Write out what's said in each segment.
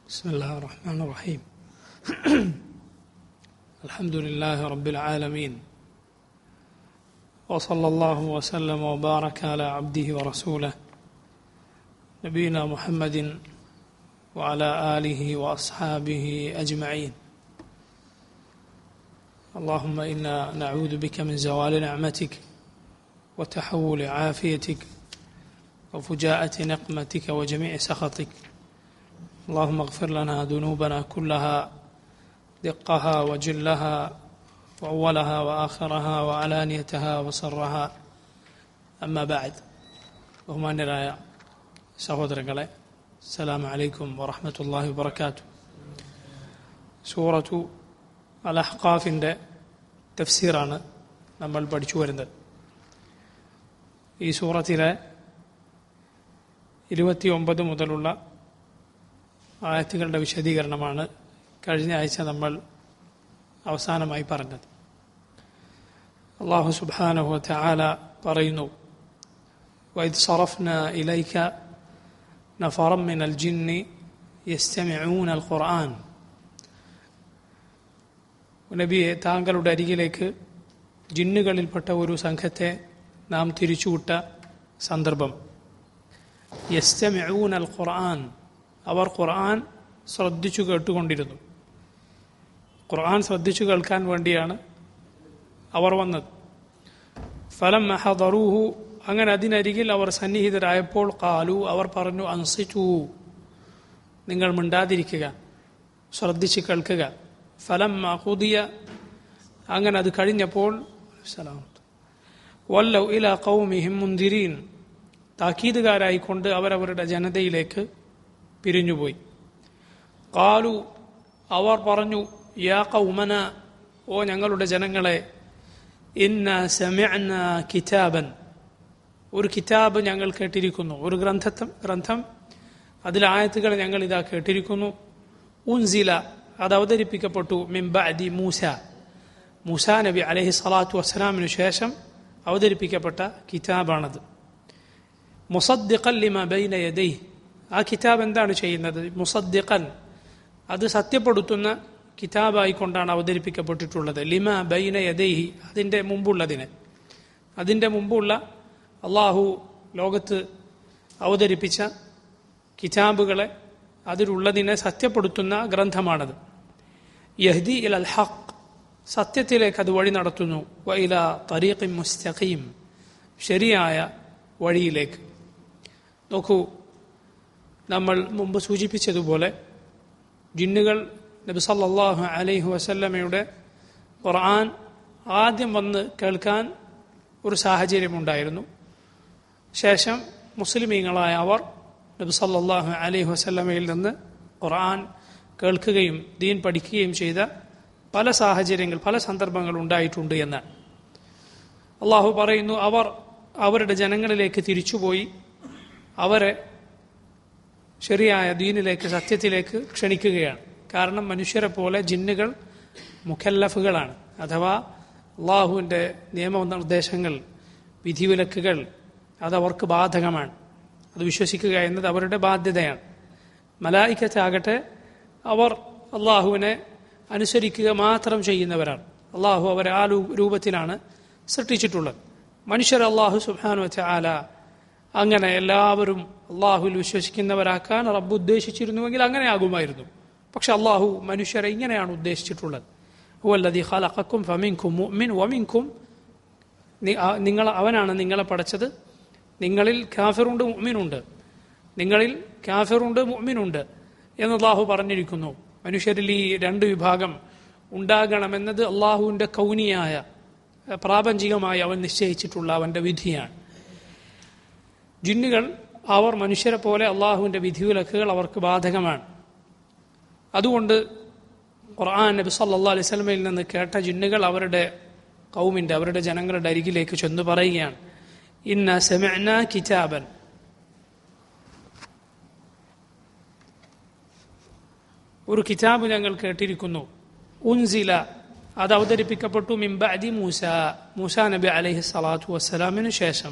بسم الله الرحمن الرحيم الحمد لله رب العالمين وصلى الله وسلم وبارك على عبده ورسوله نبينا محمد وعلى اله واصحابه اجمعين اللهم انا نعوذ بك من زوال نعمتك وتحول عافيتك وفجاءه نقمتك وجميع سخطك اللهم اغفر لنا ذنوبنا كلها دقها وجلها واولها واخرها وعلانيتها وسرها اما بعد ബഹുമാന്യരായ സഹോദരങ്ങളെ അസ്സലാമു അലൈക്കും വറഹ്മത്തുള്ളാഹി വബറകാത്തു സൂറത്തു അൽ അഹ്ഖാഫിൻ്റെ തഫ്സീറാണ് നമ്മൾ പഠിച്ചു വരുന്നത് ഈ സൂറത്തിലെ ഇരുപത്തി ഒമ്പത് മുതലുള്ള ആയത്തുകളുടെ വിശദീകരണമാണ് കഴിഞ്ഞ ആഴ്ച നമ്മൾ അവസാനമായി പറഞ്ഞത് അള്ളാഹു സുബാനഹു തആല പറയുന്നു وإذ صرفنا إليك نفرا من الجن يستمعون القرآن നബിയെ താങ്കളുടെ അരികിലേക്ക് ജിന്നുകളിൽപ്പെട്ട ഒരു സംഘത്തെ നാം തിരിച്ചുവിട്ട സന്ദർഭം യസ്തമിഊൻ അൽ ഖുർആൻ അവർ ഖുർആൻ ശ്രദ്ധിച്ചു കേട്ടുകൊണ്ടിരുന്നു ഖുർആൻ ശ്രദ്ധിച്ചു കേൾക്കാൻ വേണ്ടിയാണ് അവർ വന്നത് ഫലം മഹദറൂഹു അങ്ങനെ അതിനരികിൽ അവർ സന്നിഹിതരായപ്പോൾ കാലു അവർ പറഞ്ഞു അൻസിച്ചു നിങ്ങൾ മിണ്ടാതിരിക്കുക ശ്രദ്ധിച്ച് കേൾക്കുക ഫലം മഹുദിയ അങ്ങനെ അത് കഴിഞ്ഞപ്പോൾ വല്ലൗ ഇല കൗമിഹിം മുന്തിരീൻ താക്കീതുകാരായിക്കൊണ്ട് അവരവരുടെ ജനതയിലേക്ക് പിരിഞ്ഞുപോയി കാലു അവർ പറഞ്ഞു യാ കൗമന ഓ ഞങ്ങളുടെ ജനങ്ങളെ ഇന്ന സമയന കിതാബൻ ഒരു കിതാബ് ഞങ്ങൾ കേട്ടിരിക്കുന്നു ഒരു ഗ്രന്ഥം ഗ്രന്ഥം അതിലായത്തുകൾ ഞങ്ങൾ ഇതാ കേട്ടിരിക്കുന്നു ഉൻസില അത് അവതരിപ്പിക്കപ്പെട്ടു മിംബഅദി മൂസ മൂസ നബി അലഹി സ്വലാത്തു വസ്സലാമിനു ശേഷം അവതരിപ്പിക്കപ്പെട്ട കിതാബാണത് മുസദ്ദിഖൻ ലിമ ബൈന യദൈ ആ കിതാബ് എന്താണ് ചെയ്യുന്നത് മുസദ്ദിഖൻ അത് സത്യപ്പെടുത്തുന്ന കിതാബായിക്കൊണ്ടാണ് അവതരിപ്പിക്കപ്പെട്ടിട്ടുള്ളത് ലിമ ബൈന യദൈഹി അതിൻ്റെ മുമ്പുള്ളതിന് അതിൻ്റെ മുമ്പുള്ള അള്ളാഹു ലോകത്ത് അവതരിപ്പിച്ച കിതാബുകളെ അതിലുള്ളതിനെ സത്യപ്പെടുത്തുന്ന ഗ്രന്ഥമാണത് യഹ്ദി ഇൽ അൽ ഹഖ് സത്യത്തിലേക്ക് അത് വഴി നടത്തുന്നു വൈല തരീഖിം മുസ്തഖീം ശരിയായ വഴിയിലേക്ക് നോക്കൂ നമ്മൾ മുമ്പ് സൂചിപ്പിച്ചതുപോലെ ജിന്നുകൾ നബി സല്ലല്ലാഹു അലൈഹി വസല്ലമയുടെ ഖുർആൻ ആദ്യം വന്ന് കേൾക്കാൻ ഒരു സാഹചര്യമുണ്ടായിരുന്നു ശേഷം മുസ്ലിമീങ്ങളായ അവർ നബി സല്ലല്ലാഹു അലൈഹി വസല്ലമയിൽ നിന്ന് ഖുർആൻ കേൾക്കുകയും ദീൻ പഠിക്കുകയും ചെയ്ത പല സാഹചര്യങ്ങൾ പല സന്ദർഭങ്ങൾ ഉണ്ടായിട്ടുണ്ട് എന്നാണ് അള്ളാഹു പറയുന്നു അവർ അവരുടെ ജനങ്ങളിലേക്ക് തിരിച്ചുപോയി അവരെ ശരിയായ ദീനിലേക്ക് സത്യത്തിലേക്ക് ക്ഷണിക്കുകയാണ് കാരണം മനുഷ്യരെ പോലെ ജിന്നുകൾ മുഖല്ലഫുകളാണ് അഥവാ അള്ളാഹുവിൻ്റെ നിയമനിർദ്ദേശങ്ങൾ വിധിവിലക്കുകൾ അതവർക്ക് ബാധകമാണ് അത് വിശ്വസിക്കുക എന്നത് അവരുടെ ബാധ്യതയാണ് മലായിക്കത്താകട്ടെ അവർ അള്ളാഹുവിനെ അനുസരിക്കുക മാത്രം ചെയ്യുന്നവരാണ് അള്ളാഹു അവരെ ആ രൂപത്തിലാണ് സൃഷ്ടിച്ചിട്ടുള്ളത് മനുഷ്യർ അള്ളാഹു സുബാനു വെച്ച ആല അങ്ങനെ എല്ലാവരും അള്ളാഹുവിൽ വിശ്വസിക്കുന്നവരാക്കാൻ റബ്ബ് ഉദ്ദേശിച്ചിരുന്നുവെങ്കിൽ അങ്ങനെ ആകുമായിരുന്നു പക്ഷെ അള്ളാഹു മനുഷ്യരെ ഇങ്ങനെയാണ് ഉദ്ദേശിച്ചിട്ടുള്ളത് ഹുവല്ലതി ഖലഖക്കും ഫമിൻകും മുഅ്മിൻ വമിൻകും നിങ്ങൾ അവനാണ് നിങ്ങളെ പഠിച്ചത് നിങ്ങളിൽ കാഫിറുണ്ട് മുഅ്മിനുണ്ട് നിങ്ങളിൽ കാഫിറുണ്ട് മുഅ്മിനുണ്ട് എന്ന് അള്ളാഹു പറഞ്ഞിരിക്കുന്നു മനുഷ്യരിൽ ഈ രണ്ട് വിഭാഗം ഉണ്ടാകണമെന്നത് അള്ളാഹുവിൻ്റെ കൗനിയായ പ്രാപഞ്ചികമായി അവൻ നിശ്ചയിച്ചിട്ടുള്ള അവൻ്റെ വിധിയാണ് ജിന്നുകൾ അവർ മനുഷ്യരെ പോലെ അള്ളാഹുവിൻ്റെ വിധിവിലക്കുകൾ അവർക്ക് ബാധകമാണ് അതുകൊണ്ട് ഖുർആൻ നബി സല്ലാ അലൈഹി സ്വലമയിൽ നിന്ന് കേട്ട ജിന്നുകൾ അവരുടെ കൗമിൻ്റെ അവരുടെ ജനങ്ങളുടെ അരികിലേക്ക് ചെന്ന് പറയുകയാണ് ഇന്ന സെമന കിതാബൻ ഒരു കിതാബ് ഞങ്ങൾ കേട്ടിരിക്കുന്നു ഉൻസില അത് അവതരിപ്പിക്കപ്പെട്ടു മിംബഅദി മൂസ മൂസ നബി അലൈഹി സ്വലാത്തു വസ്സലാമിനു ശേഷം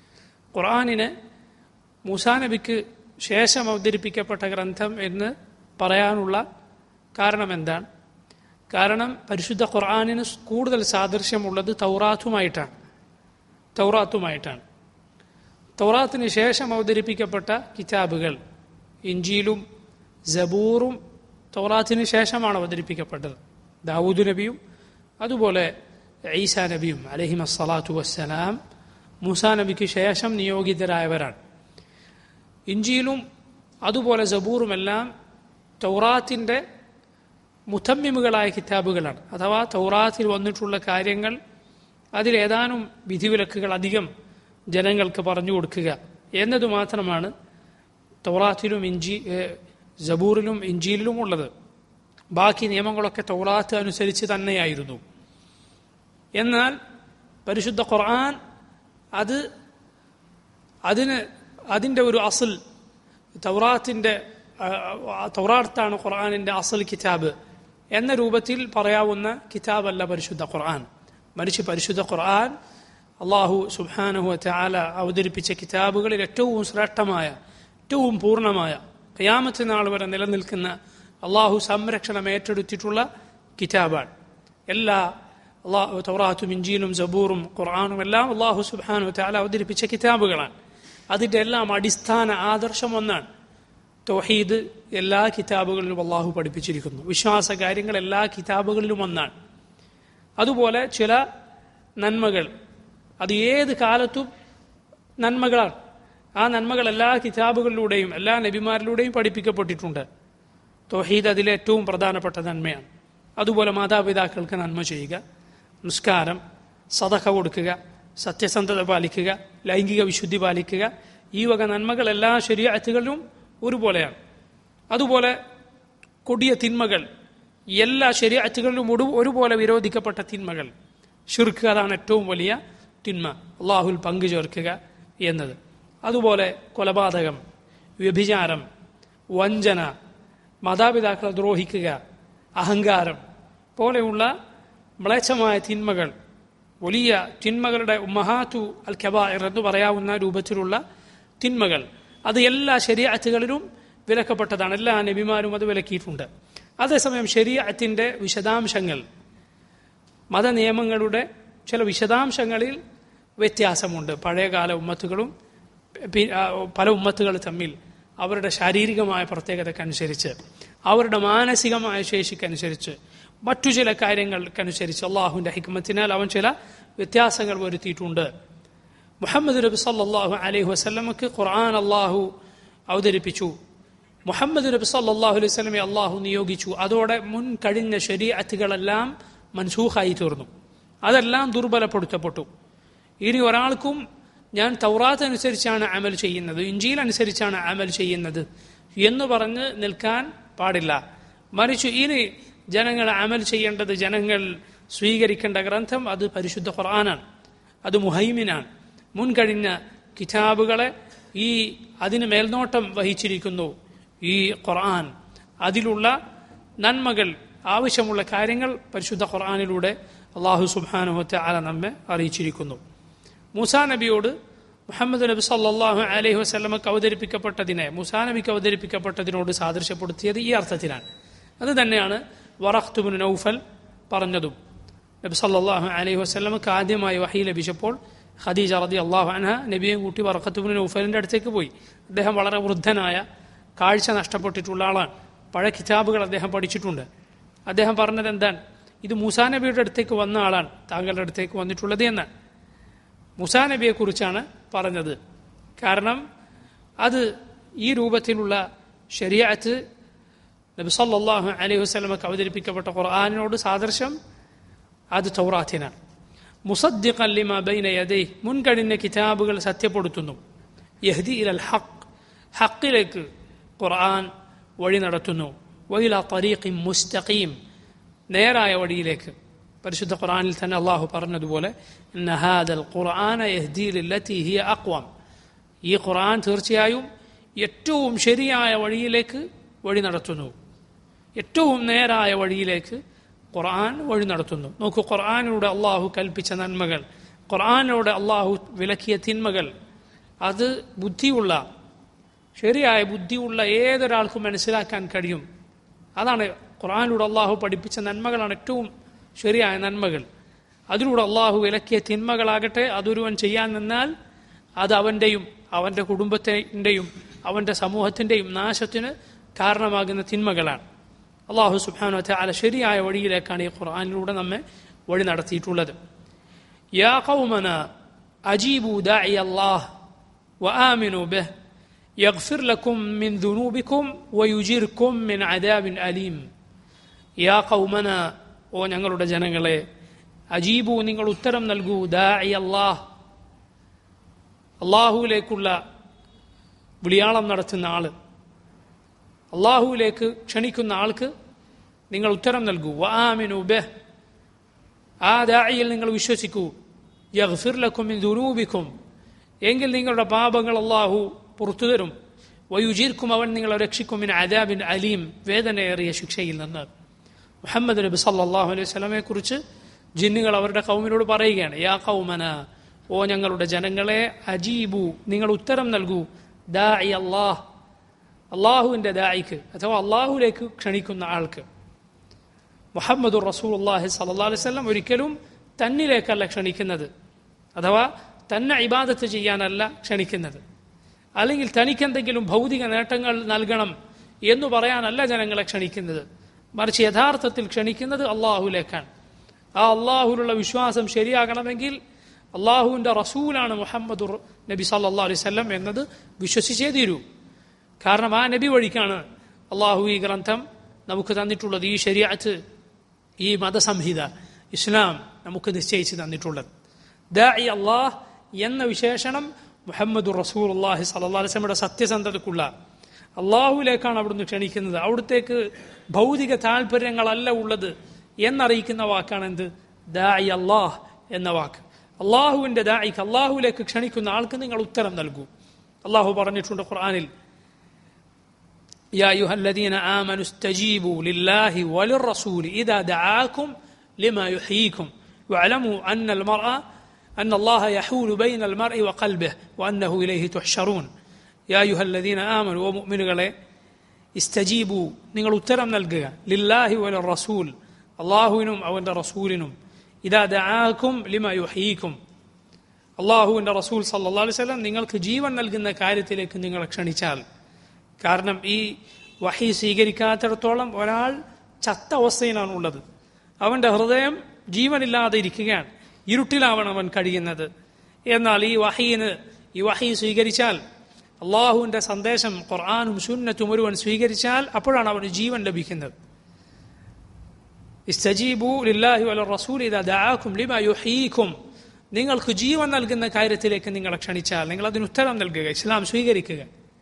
ഖുർആാനിന് മൂസാ നബിക്ക് ശേഷം അവതരിപ്പിക്കപ്പെട്ട ഗ്രന്ഥം എന്ന് പറയാനുള്ള കാരണം എന്താണ് കാരണം പരിശുദ്ധ ഖുർആാനിന് കൂടുതൽ സാദൃശ്യമുള്ളത് തൗറാത്തുമായിട്ടാണ് തൗറാത്തുമായിട്ടാണ് തൗറാത്തിന് ശേഷം അവതരിപ്പിക്കപ്പെട്ട കിതാബുകൾ ഇഞ്ചിയിലും ജബൂറും തൗറാത്തിന് ശേഷമാണ് അവതരിപ്പിക്കപ്പെട്ടത് ദാവൂദ് നബിയും അതുപോലെ ഈസാ നബിയും അലഹിം അസ്സലാത്തു വസ്സലാം മൂസാ നബിക്ക് ശേഷം നിയോഗിതരായവരാണ് ഇഞ്ചിയിലും അതുപോലെ ജബൂറുമെല്ലാം തൗറാത്തിൻ്റെ മുത്തമ്മിമുകളായ കിതാബുകളാണ് അഥവാ തൗറാത്തിൽ വന്നിട്ടുള്ള കാര്യങ്ങൾ അതിലേതാനും വിധിവിലക്കുകൾ അധികം ജനങ്ങൾക്ക് പറഞ്ഞു കൊടുക്കുക എന്നത് മാത്രമാണ് തൗറാത്തിലും ഇഞ്ചി ജബൂറിലും ഇഞ്ചിയിലും ഉള്ളത് ബാക്കി നിയമങ്ങളൊക്കെ തൗറാത്ത് അനുസരിച്ച് തന്നെയായിരുന്നു എന്നാൽ പരിശുദ്ധ ഖുർആൻ അത് അതിന് അതിൻ്റെ ഒരു അസൽ തൗറാത്തിൻ്റെ തൗറാത്താണ് ഖുർആാനിൻ്റെ അസൽ കിതാബ് എന്ന രൂപത്തിൽ പറയാവുന്ന കിതാബല്ല പരിശുദ്ധ ഖുർആൻ മറിച്ച് പരിശുദ്ധ ഖുർആൻ അള്ളാഹു സുബാനഹു ചാല അവതരിപ്പിച്ച കിതാബുകളിൽ ഏറ്റവും ശ്രേഷ്ഠമായ ഏറ്റവും പൂർണ്ണമായ ഖിയാമത്ത് നാൾ വരെ നിലനിൽക്കുന്ന അള്ളാഹു സംരക്ഷണം ഏറ്റെടുത്തിട്ടുള്ള കിതാബാണ് എല്ലാ അള്ളാഹു തൗറാത്തും ഇഞ്ചിയിലും ജബൂറും ഖുർആാനും എല്ലാം അള്ളാഹു സുബാനു ചാല അവതരിപ്പിച്ച കിതാബുകളാണ് അതിൻ്റെ എല്ലാം അടിസ്ഥാന ആദർശം ഒന്നാണ് തൗഹീദ് എല്ലാ കിതാബുകളിലും അള്ളാഹു പഠിപ്പിച്ചിരിക്കുന്നു വിശ്വാസ കാര്യങ്ങൾ എല്ലാ കിതാബുകളിലും ഒന്നാണ് അതുപോലെ ചില നന്മകൾ അത് ഏത് കാലത്തും നന്മകളാണ് ആ നന്മകൾ എല്ലാ കിതാബുകളിലൂടെയും എല്ലാ നബിമാരിലൂടെയും പഠിപ്പിക്കപ്പെട്ടിട്ടുണ്ട് തൗഹീദ് അതിലെ ഏറ്റവും പ്രധാനപ്പെട്ട നന്മയാണ് അതുപോലെ മാതാപിതാക്കൾക്ക് നന്മ ചെയ്യുക നിസ്കാരം സതക കൊടുക്കുക സത്യസന്ധത പാലിക്കുക ലൈംഗിക വിശുദ്ധി പാലിക്കുക ഈ വക നന്മകൾ എല്ലാ ശരീരത്തുകളിലും ഒരുപോലെയാണ് അതുപോലെ കൊടിയ തിന്മകൾ എല്ലാ ശരീരത്തുകളിലും ഒരു ഒരുപോലെ വിരോധിക്കപ്പെട്ട തിന്മകൾ ഷിർക്ക് അതാണ് ഏറ്റവും വലിയ തിന്മ അള്ളാഹുൽ പങ്കു ചേർക്കുക എന്നത് അതുപോലെ കൊലപാതകം വ്യഭിചാരം വഞ്ചന മാതാപിതാക്കളെ ദ്രോഹിക്കുക അഹങ്കാരം പോലെയുള്ള മ്ലേച്ഛമായ തിന്മകൾ വലിയ തിന്മകളുടെ മഹാത്തു അൽ ഖബായർ എന്ന് പറയാവുന്ന രൂപത്തിലുള്ള തിന്മകൾ അത് എല്ലാ ശരീരത്തുകളിലും വിലക്കപ്പെട്ടതാണ് എല്ലാ നബിമാരും അത് വിലക്കിയിട്ടുണ്ട് അതേസമയം ശരീരത്തിൻ്റെ വിശദാംശങ്ങൾ മതനിയമങ്ങളുടെ ചില വിശദാംശങ്ങളിൽ വ്യത്യാസമുണ്ട് പഴയകാല ഉമ്മത്തുകളും പല ഉമ്മത്തുകൾ തമ്മിൽ അവരുടെ ശാരീരികമായ പ്രത്യേകതക്കനുസരിച്ച് അവരുടെ മാനസികമായ ശേഷിക്കനുസരിച്ച് മറ്റു ചില കാര്യങ്ങൾക്കനുസരിച്ച് അള്ളാഹുവിൻ്റെ ഹിക്മത്തിനാൽ അവൻ ചില വ്യത്യാസങ്ങൾ വരുത്തിയിട്ടുണ്ട് മുഹമ്മദ് നബി സല്ലാഹു അലൈഹി വസ്ലമക്ക് ഖുർആൻ അള്ളാഹു അവതരിപ്പിച്ചു മുഹമ്മദ് നബി സല്ലാഹു അലൈഹി സ്വലമെ അള്ളാഹു നിയോഗിച്ചു അതോടെ മുൻ കഴിഞ്ഞ ശരീഅത്തുകളെല്ലാം മൻസൂഖായി തീർന്നു അതെല്ലാം ദുർബലപ്പെടുത്തപ്പെട്ടു ഇനി ഒരാൾക്കും ഞാൻ തൗറാത്ത് അനുസരിച്ചാണ് അമൽ ചെയ്യുന്നത് ഇഞ്ചിയിൽ അനുസരിച്ചാണ് അമൽ ചെയ്യുന്നത് എന്ന് പറഞ്ഞ് നിൽക്കാൻ പാടില്ല മറിച്ച് ഇനി ജനങ്ങൾ അമൽ ചെയ്യേണ്ടത് ജനങ്ങൾ സ്വീകരിക്കേണ്ട ഗ്രന്ഥം അത് പരിശുദ്ധ ഖുർആനാണ് അത് മുഹൈമിനാണ് മുൻകഴിഞ്ഞ കിതാബുകളെ ഈ അതിന് മേൽനോട്ടം വഹിച്ചിരിക്കുന്നു ഈ ഖുർആൻ അതിലുള്ള നന്മകൾ ആവശ്യമുള്ള കാര്യങ്ങൾ പരിശുദ്ധ ഖുർആാനിലൂടെ അള്ളാഹു സുബാനുഹത്തെ ആല നമ്മെ അറിയിച്ചിരിക്കുന്നു മൂസാ നബിയോട് മുഹമ്മദ് നബി സല്ലാഹു അലൈഹി വസ്ലമക്ക് അവതരിപ്പിക്കപ്പെട്ടതിനെ മൂസാ നബിക്ക് അവതരിപ്പിക്കപ്പെട്ടതിനോട് സാദൃശ്യപ്പെടുത്തിയത് ഈ അർത്ഥത്തിലാണ് അത് തന്നെയാണ് വറഖ്തുബിൻ നൌഫൽ പറഞ്ഞതും നബി സല്ലാഹു അലൈഹി വസ്ലമക്ക് ആദ്യമായി വഹി ലഭിച്ചപ്പോൾ ഖദീജ റതി അള്ളാഹു അൻഹ നബിയും കൂട്ടി വറഖത്തുബിൻ നൌഫലിന്റെ അടുത്തേക്ക് പോയി അദ്ദേഹം വളരെ വൃദ്ധനായ കാഴ്ച നഷ്ടപ്പെട്ടിട്ടുള്ള ആളാണ് പഴയ കിതാബുകൾ അദ്ദേഹം പഠിച്ചിട്ടുണ്ട് അദ്ദേഹം പറഞ്ഞത് എന്താണ് ഇത് മൂസാ നബിയുടെ അടുത്തേക്ക് വന്ന ആളാണ് താങ്കളുടെ അടുത്തേക്ക് വന്നിട്ടുള്ളത് എന്നാണ് മുസാ നബിയെ കുറിച്ചാണ് പറഞ്ഞത് കാരണം അത് ഈ രൂപത്തിലുള്ള ശരിയാത്ത് നബി സല്ലാഹു അലൈഹി വസ്ലമക്ക് അവതരിപ്പിക്കപ്പെട്ട ഖുർആാനിനോട് സാദൃശ്യം അത് തൗറാത്തിനാണ് മുസദ്ദിഖൻ ലിമ ബൈന യദൈ മുൻകഴിഞ്ഞ കിതാബുകൾ സത്യപ്പെടുത്തുന്നു യഹ്ദി ഇലൽ ഹഖ് ഹക്കിലേക്ക് ഖുർആൻ വഴി നടത്തുന്നു വൈല തരീഖി മുസ്തഖീം നേരായ വഴിയിലേക്ക് പരിശുദ്ധ ഖുർആനിൽ തന്നെ അള്ളാഹു പറഞ്ഞതുപോലെ നഹാദൽ ഖുർആന യഹ്ദീലത്തി ഹിയ അക്വാം ഈ ഖുർആൻ തീർച്ചയായും ഏറ്റവും ശരിയായ വഴിയിലേക്ക് വഴി നടത്തുന്നു ഏറ്റവും നേരായ വഴിയിലേക്ക് ഖുർആൻ വഴി നടത്തുന്നു നോക്കൂ ഖുർആാനിലൂടെ അള്ളാഹു കൽപ്പിച്ച നന്മകൾ ഖുർആാനിലൂടെ അള്ളാഹു വിലക്കിയ തിന്മകൾ അത് ബുദ്ധിയുള്ള ശരിയായ ബുദ്ധിയുള്ള ഏതൊരാൾക്കും മനസ്സിലാക്കാൻ കഴിയും അതാണ് ഖുർആാനിലൂടെ അള്ളാഹു പഠിപ്പിച്ച നന്മകളാണ് ഏറ്റവും ശരിയായ നന്മകൾ അതിലൂടെ അള്ളാഹു വിലക്കിയ തിന്മകളാകട്ടെ അതൊരുവൻ ചെയ്യാൻ നിന്നാൽ അത് അവൻ്റെയും അവൻ്റെ കുടുംബത്തിൻ്റെയും അവൻ്റെ സമൂഹത്തിൻ്റെയും നാശത്തിന് കാരണമാകുന്ന തിന്മകളാണ് അള്ളാഹു സുബാനു അല ശരിയായ വഴിയിലേക്കാണ് ഈ ഖുർആാനിലൂടെ നമ്മെ വഴി നടത്തിയിട്ടുള്ളത് യാ കൗമന അജീബു ദാഇ അല്ലാഹ് وآمنوا به يغفر لكم من ذنوبكم ويجيركم من عذاب أليم യാ കൗമന ഓ ഞങ്ങളുടെ ജനങ്ങളെ അജീബു നിങ്ങൾ ഉത്തരം നൽകൂ ദാഇ അല്ലാഹ് അള്ളാഹുവിലേക്കുള്ള വിളിയാളം നടത്തുന്ന ആള് അള്ളാഹുവിലേക്ക് ക്ഷണിക്കുന്ന ആൾക്ക് നിങ്ങൾ ഉത്തരം നൽകൂ വആമിനു ബെഹ് ആ ദാഇയിൽ നിങ്ങൾ വിശ്വസിക്കൂ യഗ്ഫിർ ലക്കും മിൻ ദുനൂബിക്കും എങ്കിൽ നിങ്ങളുടെ പാപങ്ങൾ അള്ളാഹു പുറത്തു തരും വയുജീർക്കും അവൻ നിങ്ങളെ രക്ഷിക്കും മിൻ അദാബിൻ അലീം വേദനയേറിയ ശിക്ഷയിൽ നിന്ന് മുഹമ്മദ് നബി സല്ലല്ലാഹു അലൈഹി സ്വലമെ കുറിച്ച് ജിന്നുകൾ അവരുടെ കൗമിനോട് പറയുകയാണ് യാ കൗമന ഓ ഞങ്ങളുടെ ജനങ്ങളെ അജീബു നിങ്ങൾ ഉത്തരം നൽകൂ ദാഇ അള്ളാഹ് അള്ളാഹുവിൻ്റെ ദായിക്ക് അഥവാ അള്ളാഹുലേക്ക് ക്ഷണിക്കുന്ന ആൾക്ക് മുഹമ്മദ് റസൂൽ അള്ളാഹി സല്ലാ അലൈഹി സ്വലം ഒരിക്കലും തന്നിലേക്കല്ല ക്ഷണിക്കുന്നത് അഥവാ തന്നെ ഇബാദത്ത് ചെയ്യാനല്ല ക്ഷണിക്കുന്നത് അല്ലെങ്കിൽ തനിക്കെന്തെങ്കിലും ഭൗതിക നേട്ടങ്ങൾ നൽകണം എന്ന് പറയാനല്ല ജനങ്ങളെ ക്ഷണിക്കുന്നത് മറിച്ച് യഥാർത്ഥത്തിൽ ക്ഷണിക്കുന്നത് അള്ളാഹുലേക്കാണ് ആ അള്ളാഹുലുള്ള വിശ്വാസം ശരിയാകണമെങ്കിൽ അള്ളാഹുവിൻ്റെ റസൂലാണ് മുഹമ്മദ് നബി സല്ലാ അലൈഹി സ്വല്ലം എന്നത് വിശ്വസിച്ചേ തീരൂ കാരണം ആ നബി വഴിക്കാണ് അള്ളാഹു ഈ ഗ്രന്ഥം നമുക്ക് തന്നിട്ടുള്ളത് ഈ ശരിയാത്ത് ഈ മതസംഹിത ഇസ്ലാം നമുക്ക് നിശ്ചയിച്ച് തന്നിട്ടുള്ളത് ദാഇ അള്ളാഹ് എന്ന വിശേഷണം മുഹമ്മദ് റസൂൽ അള്ളാഹി സല്ലാസ്ലമയുടെ സത്യസന്ധതക്കുള്ള അള്ളാഹുവിലേക്കാണ് അവിടുന്ന് ക്ഷണിക്കുന്നത് അവിടത്തേക്ക് ഭൗതിക താല്പര്യങ്ങളല്ല ഉള്ളത് എന്നറിയിക്കുന്ന വാക്കാണ് എന്ത് ദാഇ അള്ളാഹ് എന്ന വാക്ക് അള്ളാഹുവിന്റെ ദായിക്ക് അള്ളാഹുവിലേക്ക് ക്ഷണിക്കുന്ന ആൾക്ക് നിങ്ങൾ ഉത്തരം നൽകൂ അള്ളാഹു പറഞ്ഞിട്ടുണ്ട് ഖുർആാനിൽ يا أيها الذين آمنوا استجيبوا لله وللرسول إذا دعاكم لما يحييكم واعلموا أن المرأة أن الله يحول بين المرء وقلبه وأنه إليه تحشرون يا أيها الذين آمنوا ومؤمنوا استجيبوا നിങ്ങൾ ഉത്തരം നൽകുക ലില്ലാഹി വല റസൂൽ അള്ളാഹുവിനും അവൻ്റെ റസൂലിനും ഇതാ ദാക്കും ലിമ യുഹീക്കും അള്ളാഹുവിൻ്റെ റസൂൽ സല്ലാ അലൈഹി സ്വലം നിങ്ങൾക്ക് ജീവൻ നൽകുന്ന കാര്യത്തിലേക്ക് നിങ്ങളെ ക്ഷണിച്ചാൽ കാരണം ഈ വഹി സ്വീകരിക്കാത്തിടത്തോളം ഒരാൾ ചത്ത അവസ്ഥയിലാണ് ഉള്ളത് അവൻ്റെ ഹൃദയം ജീവനില്ലാതെ ഇരിക്കുകയാണ് ഇരുട്ടിലാവണം അവൻ കഴിയുന്നത് എന്നാൽ ഈ വഹീന് ഈ വഹി സ്വീകരിച്ചാൽ അള്ളാഹുവിൻ്റെ സന്ദേശം ഖുർആാനും സുന്നത്തും ഒരുവൻ സ്വീകരിച്ചാൽ അപ്പോഴാണ് അവന് ജീവൻ ലഭിക്കുന്നത് ഇസ്തജീബു ലില്ലാഹി വല റസൂൽ ഇദാ ദഅാക്കും ലിമാ യുഹീക്കും നിങ്ങൾക്ക് ജീവൻ നൽകുന്ന കാര്യത്തിലേക്ക് നിങ്ങളെ ക്ഷണിച്ചാൽ നിങ്ങൾ അതിന് ഉത്തരം നൽകുക ഇസ്ലാം സ്വീകരിക്കുക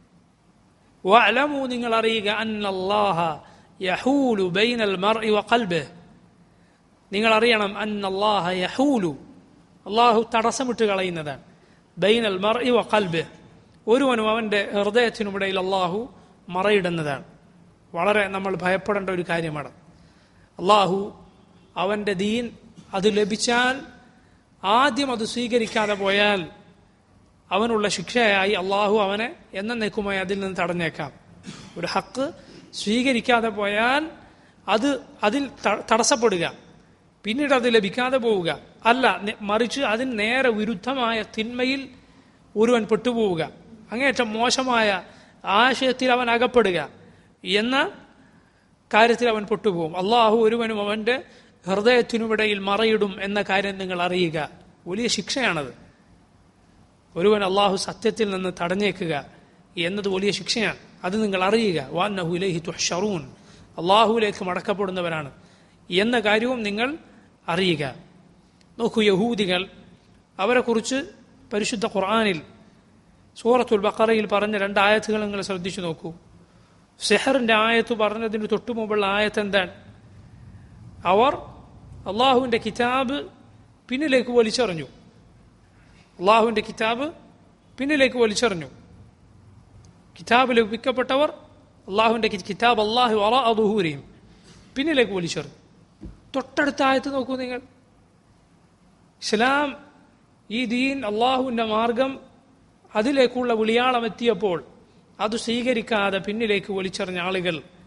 വഅലമു നിങ്ങൾ അറിയുക അന്നല്ലാഹ യഹൂലു ബൈനൽ മർഇ വഖൽബിഹ് നിങ്ങൾ അറിയണം അന്നല്ലാഹ യഹൂലു അള്ളാഹു തടസ്സമിട്ട് കളയുന്നതാണ് ബൈനൽ മർഇ വഖൽബിഹ് ഒരുവനും അവൻ്റെ ഹൃദയത്തിനുമിടയിൽ അള്ളാഹു മറയിടുന്നതാണ് വളരെ നമ്മൾ ഭയപ്പെടേണ്ട ഒരു കാര്യമാണ് അള്ളാഹു അവൻ്റെ ദീൻ അത് ലഭിച്ചാൽ ആദ്യം അത് സ്വീകരിക്കാതെ പോയാൽ അവനുള്ള ശിക്ഷയായി അള്ളാഹു അവനെ എന്നേക്കുമായി അതിൽ നിന്ന് തടഞ്ഞേക്കാം ഒരു ഹക്ക് സ്വീകരിക്കാതെ പോയാൽ അത് അതിൽ തടസ്സപ്പെടുക പിന്നീട് അത് ലഭിക്കാതെ പോവുക അല്ല മറിച്ച് അതിന് നേരെ വിരുദ്ധമായ തിന്മയിൽ ഒരുവൻ പെട്ടുപോവുക അങ്ങേറ്റം മോശമായ ആശയത്തിൽ അവൻ അകപ്പെടുക എന്ന കാര്യത്തിൽ അവൻ പെട്ടുപോകും അള്ളാഹു ഒരുവനും അവൻ്റെ ഹൃദയത്തിനുമിടയിൽ മറയിടും എന്ന കാര്യം നിങ്ങൾ അറിയുക വലിയ ശിക്ഷയാണത് ഒരുവൻ അള്ളാഹു സത്യത്തിൽ നിന്ന് തടഞ്ഞേക്കുക എന്നത് വലിയ ശിക്ഷയാണ് അത് നിങ്ങൾ അറിയുക വാന്നഹുലഹി തുഷറൂൻ അള്ളാഹുലേക്ക് മടക്കപ്പെടുന്നവരാണ് എന്ന കാര്യവും നിങ്ങൾ അറിയുക നോക്കൂ യഹൂദികൾ അവരെക്കുറിച്ച് പരിശുദ്ധ ഖുർആാനിൽ സൂറത്തുൽ ബക്കറയിൽ പറഞ്ഞ രണ്ട് ആയത്തുകൾ നിങ്ങൾ ശ്രദ്ധിച്ചു നോക്കൂ സെഹറിന്റെ ആയത്ത് പറഞ്ഞതിന് തൊട്ടു മുമ്പുള്ള ആയത്ത് എന്താണ് അവർ അള്ളാഹുവിൻ്റെ കിതാബ് പിന്നിലേക്ക് വലിച്ചെറിഞ്ഞു അള്ളാഹുവിൻ്റെ കിതാബ് പിന്നിലേക്ക് വലിച്ചെറിഞ്ഞു കിതാബ് ലഭിക്കപ്പെട്ടവർ അള്ളാഹുവിൻ്റെ കിതാബ് അള്ളാഹു അറ അതുഹൂരെയും പിന്നിലേക്ക് വലിച്ചെറിഞ്ഞു തൊട്ടടുത്ത ആയത്ത് നോക്കൂ നിങ്ങൾ ഇസ്ലാം ഈ ദീൻ അള്ളാഹുവിൻ്റെ മാർഗം അതിലേക്കുള്ള വിളിയാളം എത്തിയപ്പോൾ അത് സ്വീകരിക്കാതെ പിന്നിലേക്ക് വലിച്ചെറിഞ്ഞ ആളുകൾ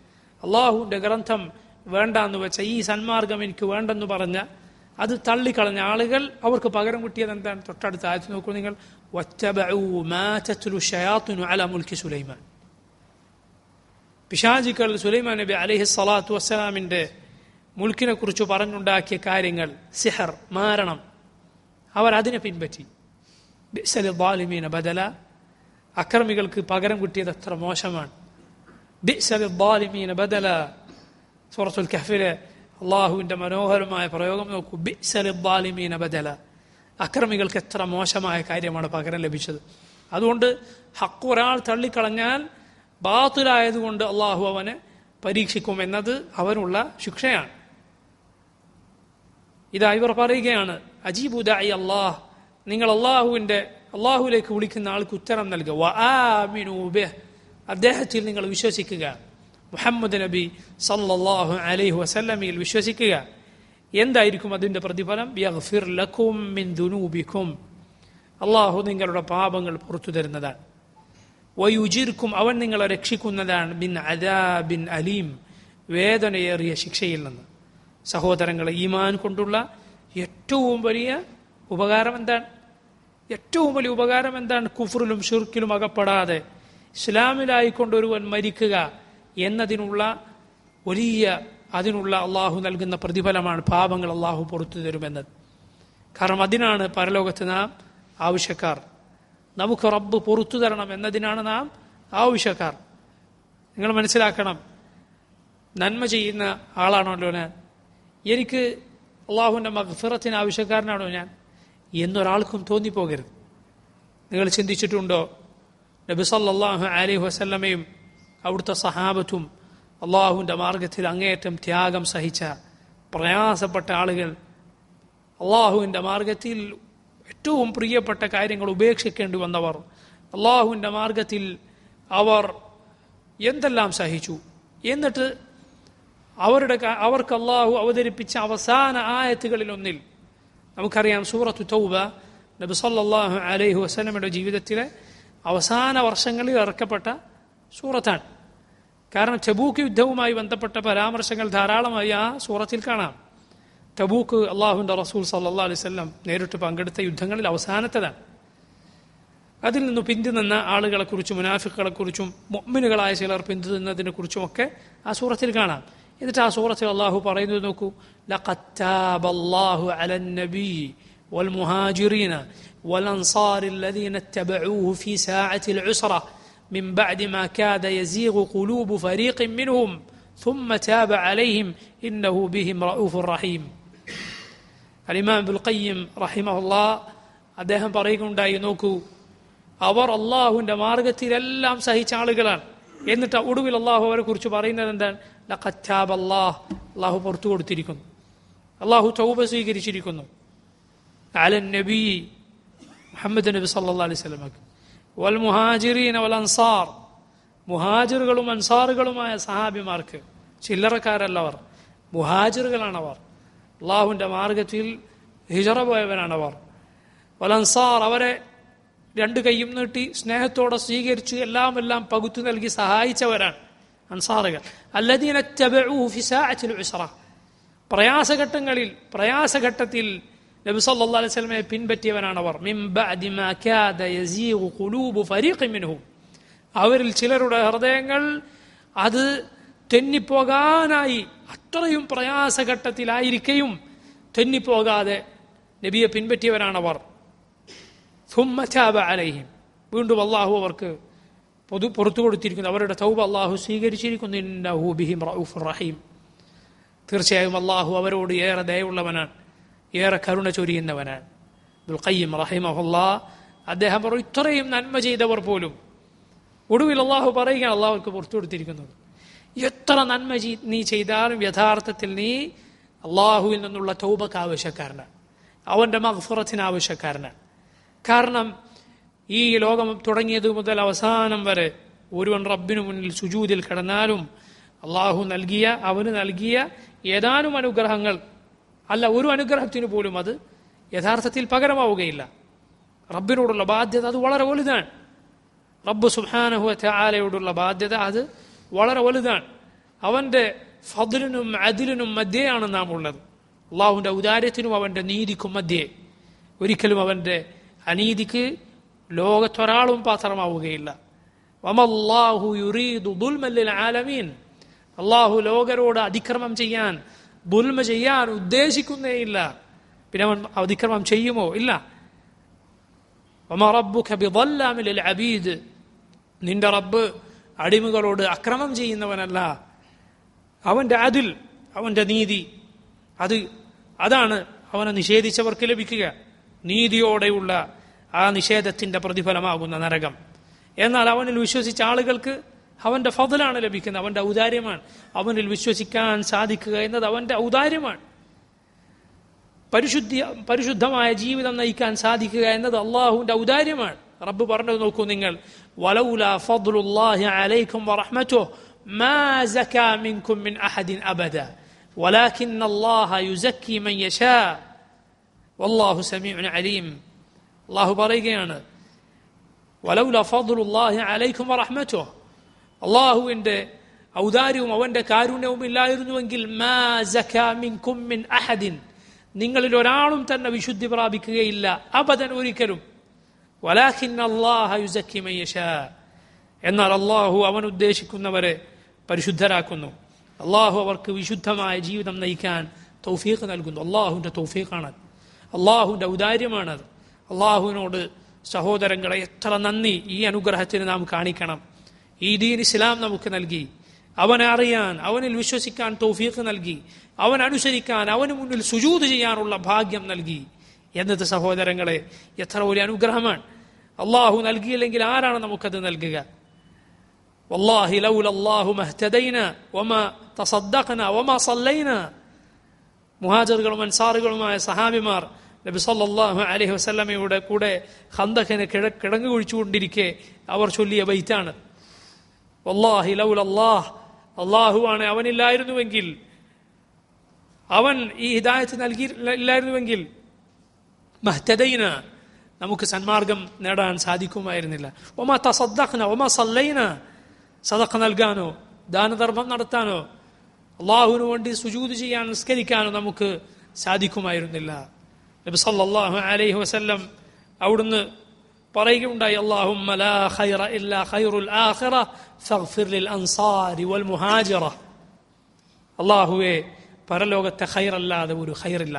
അള്ളാഹുവിൻ്റെ ഗ്രന്ഥം വേണ്ടാന്ന് വെച്ച ഈ സന്മാർഗം എനിക്ക് വേണ്ടെന്ന് പറഞ്ഞ അത് തള്ളിക്കളഞ്ഞ ആളുകൾ അവർക്ക് പകരം കിട്ടിയത് എന്താണ് തൊട്ടടുത്ത ആയത്ത് നോക്കൂ നിങ്ങൾ وَاتَّبَعُوا مَا تَتْلُو الشَّيَاطِينُ عَلَى مُلْكِ സുലൈമാൻ പിശാചിക്കൾ സുലൈമാൻ നബി അലൈഹി സ്വലാത്തു വസ്സലാമിൻ്റെ മുൽക്കിനെ കുറിച്ച് പറഞ്ഞുണ്ടാക്കിയ കാര്യങ്ങൾ സിഹർ മാരണം അവർ അതിനെ പിൻപറ്റി ബിഅ്സലി ളാലിമീന ബദല അക്രമികൾക്ക് പകരം കിട്ടിയത് എത്ര മോശമാണ് ബിഅ്സലി ളാലിമീന ബദല സൂറത്തുൽ കഹ്ഫിലെ അള്ളാഹുവിൻ്റെ മനോഹരമായ പ്രയോഗം നോക്കൂ ബിഅ്സലി ളാലിമീന ബദല അക്രമികൾക്ക് എത്ര മോശമായ കാര്യമാണ് പകരം ലഭിച്ചത് അതുകൊണ്ട് ഹക്ക് ഒരാൾ തള്ളിക്കളഞ്ഞാൽ ബാത്തിലായതുകൊണ്ട് അള്ളാഹു അവനെ പരീക്ഷിക്കും എന്നത് അവനുള്ള ശിക്ഷയാണ് ഇതാ ഇവർ പറയുകയാണ് അജീബുദായി അള്ളാഹ് നിങ്ങൾ അള്ളാഹുവിൻ്റെ അള്ളാഹുവിലേക്ക് വിളിക്കുന്ന ആൾക്ക് ഉത്തരം നൽകുക വആമിനൂ ബിഹ് അദ്ദേഹത്തിൽ നിങ്ങൾ വിശ്വസിക്കുക മുഹമ്മദ് നബി സല്ലല്ലാഹു അലൈഹി വസല്ലമയിൽ വിശ്വസിക്കുക എന്തായിരിക്കും അതിൻ്റെ പ്രതിഫലം യഗ്ഫിർ ലക്കും മിൻ ദുനൂബിക്കും അള്ളാഹു നിങ്ങളുടെ പാപങ്ങൾ പുറത്തു തരുന്നതാണ് വയുജിർക്കും അവൻ നിങ്ങളെ രക്ഷിക്കുന്നതാണ് ബിൻ അദാബിൻ അലീം വേദനയേറിയ ശിക്ഷയിൽ നിന്ന് സഹോദരങ്ങളെ ഈമാൻ കൊണ്ടുള്ള ഏറ്റവും വലിയ ഉപകാരം എന്താണ് ഏറ്റവും വലിയ ഉപകാരം എന്താണ് കുഫറിലും ഷിർക്കിലും അകപ്പെടാതെ ഇസ്ലാമിലായിക്കൊണ്ട് ഒരുവൻ മരിക്കുക എന്നതിനുള്ള വലിയ അതിനുള്ള അള്ളാഹു നൽകുന്ന പ്രതിഫലമാണ് പാപങ്ങൾ അള്ളാഹു പുറത്തു തരുമെന്നത് കാരണം അതിനാണ് പരലോകത്ത് നാം ആവശ്യക്കാർ നമുക്ക് റബ്ബ് പുറത്തു തരണം എന്നതിനാണ് നാം ആവശ്യക്കാർ നിങ്ങൾ മനസ്സിലാക്കണം നന്മ ചെയ്യുന്ന ആളാണല്ലോ ഞാൻ എനിക്ക് അള്ളാഹുവിൻ്റെ മഗ്ഫിറത്തിന് ആവശ്യക്കാരനാണോ ഞാൻ എന്നൊരാൾക്കും തോന്നിപ്പോകരുത് നിങ്ങൾ ചിന്തിച്ചിട്ടുണ്ടോ നബി സല്ലല്ലാഹു അലൈഹി വസല്ലമയും അവിടുത്തെ സഹാബത്തും അള്ളാഹുവിൻ്റെ മാർഗത്തിൽ അങ്ങേയറ്റം ത്യാഗം സഹിച്ച പ്രയാസപ്പെട്ട ആളുകൾ അള്ളാഹുവിൻ്റെ മാർഗത്തിൽ ഏറ്റവും പ്രിയപ്പെട്ട കാര്യങ്ങൾ ഉപേക്ഷിക്കേണ്ടി വന്നവർ അള്ളാഹുവിൻ്റെ മാർഗത്തിൽ അവർ എന്തെല്ലാം സഹിച്ചു എന്നിട്ട് അവരുടെ ക- അവർക്ക് അള്ളാഹു അവതരിപ്പിച്ച അവസാന ആയത്തുകളിലൊന്നിൽ നമുക്കറിയാം സൂറത്തു തൗബ നബി സല്ലല്ലാഹു അലൈഹി വസല്ലമയുടെ ജീവിതത്തിലെ അവസാന വർഷങ്ങളിൽ ഇറക്കപ്പെട്ട സൂറത്താണ് കാരണം ടബൂക്ക് യുദ്ധവുമായി ബന്ധപ്പെട്ട പരാമർശങ്ങൾ ധാരാളമായി ആ സൂറത്തിൽ കാണാം ടബൂക്ക് അള്ളാഹുവിൻ്റെ റസൂൽ സല്ലാ അലൈഹി സ്വല്ലം നേരിട്ട് പങ്കെടുത്ത യുദ്ധങ്ങളിൽ അവസാനത്തതാണ് അതിൽ നിന്ന് പിന്തുനിന്ന ആളുകളെക്കുറിച്ചും മുനാഫിക്കുകളെക്കുറിച്ചും മൊമ്മിനുകളായ ചിലർ പിന്തുനിന്നതിനെ കുറിച്ചുമൊക്കെ ആ സൂറത്തിൽ കാണാം എന്നിട്ട് ആ സൂറത്തിൽ അള്ളാഹു പറയുന്നത് നോക്കൂ ലഖദ് താബ അല്ലാഹു അലൻ നബി والمهاجرين والأنصار الذين اتبعوه في ساعة العسرة من بعد ما كاد يزيغ قلوب فريق منهم ثم تاب عليهم إنه بهم رؤوف رحيم അലിമാം ബുൽ ഖയ്യം റഹിമഹുല്ല അദ്ദേഹം പറയുകയുണ്ടായി നോക്കൂ അവർ അള്ളാഹുവിൻ്റെ മാർഗത്തിലെല്ലാം സഹിച്ച ആളുകളാണ് എന്നിട്ട് ഒടുവിൽ അള്ളാഹു അവരെ കുറിച്ച് പറയുന്നത് എന്താണ് ലഖത്താബ് അള്ളാഹ് അള്ളാഹു പുറത്തു കൊടുത്തിരിക്കുന്നു അള്ളാഹു ചൗബ സ്വീകരിച്ചിരിക്കുന്നു അലൻ നബി മുഹമ്മദ് നബി സല്ലാ അലൈഹി സ്വലമക്ക് വൽ മുഹാജിറീൻ വൽ അൻസാർ മുഹാജിറുകളും അൻസാറുകളുമായ സഹാബിമാർക്ക് ചില്ലറക്കാരല്ലവർ മുഹാജിറുകളാണവർ അള്ളാഹുവിൻ്റെ മാർഗത്തിൽ ഹിജറ പോയവരാണവർ വലൻസാർ അവരെ രണ്ട് കൈയും നീട്ടി സ്നേഹത്തോടെ സ്വീകരിച്ച് എല്ലാം എല്ലാം പകുത്തു നൽകി സഹായിച്ചവരാണ് അൻസാറുകൾ അല്ലദീന തബഉഹു ഫി സാഅത്തിൽ ഉസ്റ പ്രയാസഘട്ടങ്ങളിൽ പ്രയാസഘട്ടത്തിൽ നബി സല്ലല്ലാഹു അലൈഹി വസല്ലമയെ പിൻപറ്റിയവരാണവർ മിൻ ബഅദി മാ കാദ യസീഗു ഖുലൂബു ഫരീഖിൻ മിൻഹും അവരിൽ ചിലരുടെ ഹൃദയങ്ങൾ അത് തെന്നിപ്പോകാനായി അത്രയും പ്രയാസഘട്ടത്തിലായിരിക്കെയും തെന്നിപ്പോകാതെ നബിയെ പിൻപറ്റിയവരാണവർ ثم تاب عليهم വീണ്ടും അള്ളാഹു അവർക്ക് പൊതു പുറത്തു കൊടുത്തിരിക്കുന്നു അവരുടെ തൗബ അള്ളാഹു സ്വീകരിച്ചിരിക്കുന്നു ഇന്നഹു ബിഹിം റഊഫുർ റഹീം തീർച്ചയായും അള്ളാഹു അവരോട് ഏറെ ദയവുള്ളവനാണ് ഏറെ കരുണ ചൊരിയുന്നവനാണ് ദുൽ ഖയ്യിം റഹിമഹുല്ലാ അദ്ദേഹം പറഞ്ഞു ഇത്രയും നന്മ ചെയ്തവർ പോലും ഒടുവിൽ അള്ളാഹു പറയുകയാണ് അള്ളാഹുക്ക് പുറത്തു കൊടുത്തിരിക്കുന്നത് എത്ര നന്മ ചെയ്- നീ ചെയ്താലും യഥാർത്ഥത്തിൽ നീ അള്ളാഹുവിൽ നിന്നുള്ള തൗബക്ക് ആവശ്യക്കാരനാണ് അവൻ്റെ മഗ്ഫുറത്തിന് ആവശ്യക്കാരനാണ് കാരണം ഈ ലോകം തുടങ്ങിയത് മുതൽ അവസാനം വരെ ഒരുവൻ റബ്ബിനു മുന്നിൽ സുജൂതിൽ കിടന്നാലും അള്ളാഹു നൽകിയ അവന് നൽകിയ ഏതാനും അനുഗ്രഹങ്ങൾ അല്ല ഒരു അനുഗ്രഹത്തിന് പോലും അത് യഥാർത്ഥത്തിൽ പകരമാവുകയില്ല റബ്ബിനോടുള്ള ബാധ്യത അത് വളരെ വലുതാണ് റബ്ബ് സുഹാനഹുവ ആലയോടുള്ള ബാധ്യത അത് വളരെ വലുതാണ് അവന്റെ ഫതിലിനും അതിലിനും മധ്യയാണ് നാം ഉള്ളത് അള്ളാഹുവിന്റെ ഔദാര്യത്തിനും അവന്റെ നീതിക്കും മധ്യേ ഒരിക്കലും അവന്റെ അനീതിക്ക് ലോകത്തൊരാളും പാത്രമാവുകയില്ല വമല്ലാഹു യുറീദു ദുൽമൻ ലിൽ ആലമീൻ അള്ളാഹു ലോകരോട് അതിക്രമം ചെയ്യാൻ ദുൽമ ചെയ്യാൻ ഉദ്ദേശിക്കുന്നേയില്ല പിന്നെ അവൻ അതിക്രമം ചെയ്യുമോ ഇല്ല വമ റബ്ബുക ബിദല്ലാമിൻ ലിൽ അബീദ് നിന്റെ റബ്ബ് അടിമകളോട് അക്രമം ചെയ്യുന്നവനല്ല അവന്റെ അതിൽ അവന്റെ നീതി അത് അതാണ് അവനെ നിഷേധിച്ചവർക്ക് ലഭിക്കുക നീതിയോടെയുള്ള ആ നിഷേധത്തിന്റെ പ്രതിഫലമാകുന്ന നരകം എന്നാൽ അവനിൽ വിശ്വസിച്ച ആളുകൾക്ക് അവന്റെ ഫضലാണ് ലഭിക്കുന്നത് അവന്റെ ഔദാര്യമാണ് അവനിൽ വിശ്വസിക്കാൻ സാധിക്കുക എന്നത് അവന്റെ ഔദാര്യമാണ് പരിശുദ്ധി പരിശുദ്ധമായ ജീവിതം നയിക്കാൻ സാധിക്കുക എന്നത് അള്ളാഹുവിന്റെ ഔദാര്യമാണ് റബ്ബ് പറഞ്ഞത് നോക്കൂ നിങ്ങൾ വലൗല ഫضലുല്ലാഹി അലൈക്കും വറഹ്മതുഹു മാ സകാ മിൻകും മിൻ അഹദിൻ അബദ ولكن الله يزكي من يشاء والله سميع عليم الله പറയുകയാണ് വലൗല ഫضലുല്ലാഹി അലൈക്കും വറഹ്മതുഹു അള്ളാഹുവിന്റെ ഔദാര്യവും അവന്റെ കാരുണ്യവും ഇല്ലായിരുന്നുവെങ്കിൽ മാ സകാ മിൻകും മിൻ അഹദിൻ നിങ്ങളിൽ ഒരാളും തന്നെ വിശുദ്ധി പ്രാപിക്കുകയില്ല അബദൻ ഒരിക്കലും വലാഖിൻ അള്ളാഹ യുസക്കി മയ്യഷാ എന്നാൽ അള്ളാഹു അവൻ ഉദ്ദേശിക്കുന്നവരെ പരിശുദ്ധരാക്കുന്നു അള്ളാഹു അവർക്ക് വിശുദ്ധമായ ജീവിതം നയിക്കാൻ തൗഫീഖ് നൽകുന്നു അള്ളാഹുവിന്റെ തൗഫീഖാണത് അള്ളാഹുവിന്റെ ഔദാര്യമാണത് അള്ളാഹുവിനോട് സഹോദരങ്ങളെ എത്ര നന്ദി ഈ അനുഗ്രഹത്തിന് നാം കാണിക്കണം ഈ ദീൻ ഇസ്ലാം നമുക്ക് നൽകി അവനെ അറിയാൻ അവനിൽ വിശ്വസിക്കാൻ തൗഫീഖ് നൽകി അവൻ അനുസരിക്കാൻ അവന് മുന്നിൽ സുജൂത് ചെയ്യാനുള്ള ഭാഗ്യം നൽകി എന്നത് സഹോദരങ്ങളെ എത്ര ഒരു അനുഗ്രഹമാണ് അള്ളാഹു നൽകിയില്ലെങ്കിൽ ആരാണ് നമുക്കത് നൽകുക والله لولا الله ما اهتدينا وما تصدقنا وما صلينا മുഹാജറുകളും അൻസാറുകളുമായ സഹാബിമാർ നബി സല്ലല്ലാഹു അലൈഹി വസല്ലമയുടെ കൂടെ ഖന്തഖിനെ കിഴ കിടങ്ങു കുഴിച്ചുകൊണ്ടിരിക്കെ അവർ ചൊല്ലിയ ബൈത്താണ് വല്ലാഹി ലൗലല്ലാഹ് അള്ളാഹുവാണ് അവനില്ലായിരുന്നുവെങ്കിൽ അവൻ ഈ ഹിദായത്ത് നൽകി ഇല്ലായിരുന്നുവെങ്കിൽ മഹ്തദൈന നമുക്ക് സന്മാർഗം നേടാൻ സാധിക്കുമായിരുന്നില്ല ഒമാ തസദ്ദഖ്ന ഒമാ സല്ലൈന സദഖ നൽകാനോ ദാനധർമ്മം നടത്താനോ അള്ളാഹുവിന് വേണ്ടി സുജൂത് ചെയ്യാൻ നിസ്കരിക്കാനോ നമുക്ക് സാധിക്കുമായിരുന്നില്ല നബി സല്ലല്ലാഹു അലൈഹി വസല്ലം അവിടുന്ന് പറയുകയുണ്ടായി അല്ലാഹുമ്മ ലാ ഖൈറ ഇല്ലാ ഖൈറുൽ ആഖിറ ഫഗ്ഫിർ ലിൽ അൻസാരി വൽ മുഹാജിറ അള്ളാഹുവെ പരലോകത്തെ ഖൈറല്ലാതെ ഒരു ഖൈറില്ല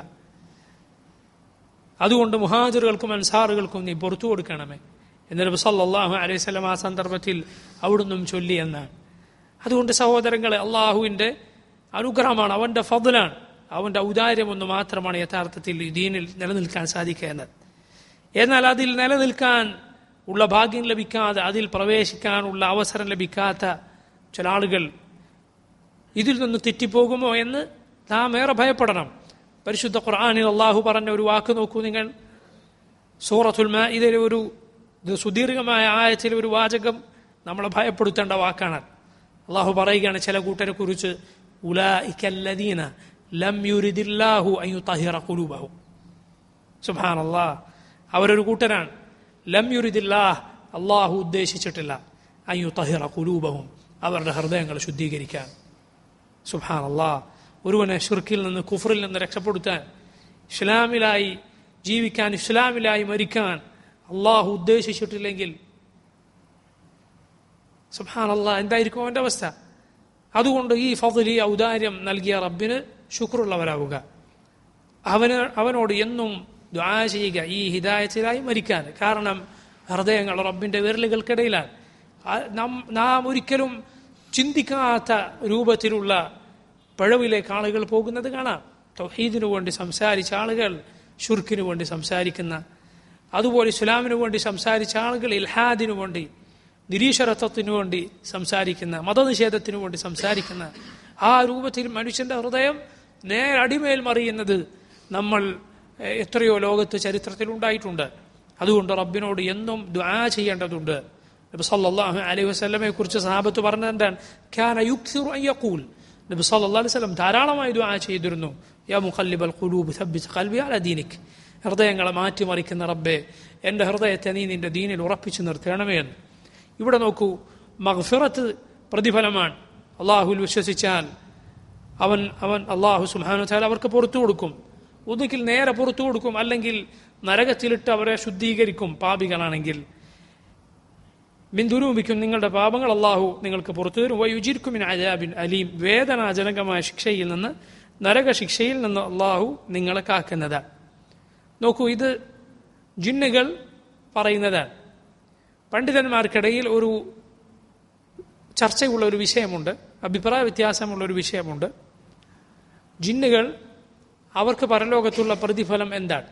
അതുകൊണ്ട് മുഹാജിറുകൾക്കും അൻസാറുകൾക്കും നീ പുറത്തു കൊടുക്കണമേ എന്ന് നബി സല്ലല്ലാഹു അലൈഹി വസല്ലം ആ സന്ദർഭത്തിൽ അവിടുന്നും ചൊല്ലി എന്നാണ് അതുകൊണ്ട് സഹോദരങ്ങളെ അള്ളാഹുവിന്റെ അനുഗ്രഹമാണ് അവന്റെ ഫضലാണ് അവന്റെ ഔദാര്യം ഒന്ന് മാത്രമാണ് യഥാർത്ഥത്തിൽ ഈ ദീനിൽ നിലനിൽക്കാൻ സാധിക്കുക എന്നത് എന്നാൽ അതിൽ നിലനിൽക്കാൻ ഉള്ള ഭാഗ്യം ലഭിക്കാതെ അതിൽ പ്രവേശിക്കാനുള്ള അവസരം ലഭിക്കാത്ത ചില ആളുകൾ ഇതിൽ നിന്ന് തെറ്റിപ്പോകുമോ എന്ന് നാം ഏറെ ഭയപ്പെടണം പരിശുദ്ധ ഖുർആാനിൽ അള്ളാഹു പറഞ്ഞ ഒരു വാക്ക് നോക്കൂ നിങ്ങൾ സൂറത്തുൽ ഇതിലെ ഒരു ഇത് സുദീർഘമായ ആയത്തിലെ ഒരു വാചകം നമ്മളെ ഭയപ്പെടുത്തേണ്ട വാക്കാണ് അള്ളാഹു പറയുകയാണ് ചില കൂട്ടരെ കുറിച്ച് ഉലായിക്കല്ലദീന ലം യുരിദില്ലാഹു അയ്യു തഹിറ കുലൂബഹു സുബാൻ അള്ളാഹ് അവരൊരു കൂട്ടരാണ് ലം യുരിദില്ലാഹ് അള്ളാഹു ഉദ്ദേശിച്ചിട്ടില്ല അയ്യു തഹിറ കുലൂബഹും അവരുടെ ഹൃദയങ്ങൾ ശുദ്ധീകരിക്കാൻ സുബാൻ അള്ളാഹ് ഒരുവനെ ഷിർക്കിൽ നിന്ന് കുഫറിൽ നിന്ന് രക്ഷപ്പെടുത്താൻ ഇസ്ലാമിലായി ജീവിക്കാൻ ഇസ്ലാമിലായി മരിക്കാൻ അള്ളാഹു ഉദ്ദേശിച്ചിട്ടില്ലെങ്കിൽ സുബാൻ അള്ളാഹ് എന്തായിരിക്കും അവന്റെ അവസ്ഥ അതുകൊണ്ട് ഈ ഫضൽ ഈ ഔദാര്യം നൽകിയ റബ്ബിന് ശുക്രുള്ളവരാവുക അവന് അവനോട് എന്നും ദ്വാ ചെയ്യുക ഈ ഹിദായത്തിലായി മരിക്കാൻ കാരണം ഹൃദയങ്ങൾ റബ്ബിന്റെ വിരലുകൾക്കിടയിലാണ് നാം ഒരിക്കലും ചിന്തിക്കാത്ത രൂപത്തിലുള്ള പിഴവിലേക്ക് ആളുകൾ പോകുന്നത് കാണാം തൗഹീദിനു വേണ്ടി സംസാരിച്ച ആളുകൾ ഷുർക്കിനു വേണ്ടി സംസാരിക്കുന്ന അതുപോലെ ഇസ്ലാമിനു വേണ്ടി സംസാരിച്ച ആളുകൾ ഇൽഹാദിനു വേണ്ടി നിരീശ്വരത്വത്തിനു വേണ്ടി സംസാരിക്കുന്ന മതനിഷേധത്തിനു വേണ്ടി സംസാരിക്കുന്ന ആ രൂപത്തിൽ മനുഷ്യന്റെ ഹൃദയം നേരടിമേൽ മറിയുന്നത് നമ്മൾ എത്രയോ ലോകത്ത് ചരിത്രത്തിൽ ഉണ്ടായിട്ടുണ്ട് അതുകൊണ്ട് റബ്ബിനോട് എന്നും ദ്വാ ചെയ്യേണ്ടതുണ്ട് നബി സല്ലല്ലാഹു അലൈഹി വസല്ലമയെ കുറിച്ച് സഹാബത്ത് പറഞ്ഞത് എന്താണ് കാന യുക്സിറു അൻ യഖൂൽ നബി സല്ലല്ലാഹു അലൈഹി വസല്ലം ധാരാളമായി ദുആ ചെയ്തിരുന്നു യാ മുഖല്ലിബൽ ഖുലൂബ് സബ്ബിത് ഖൽബി അലാ ദീനിക് ഹൃദയങ്ങളെ മാറ്റിമറിക്കുന്ന റബ്ബെ എൻ്റെ ഹൃദയത്തെ നീ നിന്റെ ദീനിൽ ഉറപ്പിച്ചു നിർത്തണമേ എന്ന് ഇവിടെ നോക്കൂ മഗ്ഫിറത്ത് പ്രതിഫലമാണ് അള്ളാഹുൽ വിശ്വസിച്ചാൽ അവൻ അവൻ അള്ളാഹു സുബാനു താല അവർക്ക് പുറത്തു കൊടുക്കും ഒന്നുകിൽ നേരെ പുറത്തു കൊടുക്കും അല്ലെങ്കിൽ നരകത്തിലിട്ട് അവരെ ശുദ്ധീകരിക്കും പാപികളാണെങ്കിൽ ബിന്ദുരൂപിക്കും നിങ്ങളുടെ പാപങ്ങൾ അള്ളാഹു നിങ്ങൾക്ക് പുറത്തു തരും വയുജിർക്കുമിൻ അജാബിൻ അലീം വേദനാജനകമായ ശിക്ഷയിൽ നിന്ന് നരക ശിക്ഷയിൽ നിന്ന് അള്ളാഹു നിങ്ങളെ കാക്കുന്നതാണ് നോക്കൂ ഇത് ജിന്നുകൾ പറയുന്നതാണ് പണ്ഡിതന്മാർക്കിടയിൽ ഒരു ചർച്ചയുള്ള ഒരു വിഷയമുണ്ട് അഭിപ്രായ വ്യത്യാസമുള്ള ഒരു വിഷയമുണ്ട് ജിന്നുകൾ അവർക്ക് പരലോകത്തുള്ള പ്രതിഫലം എന്താണ്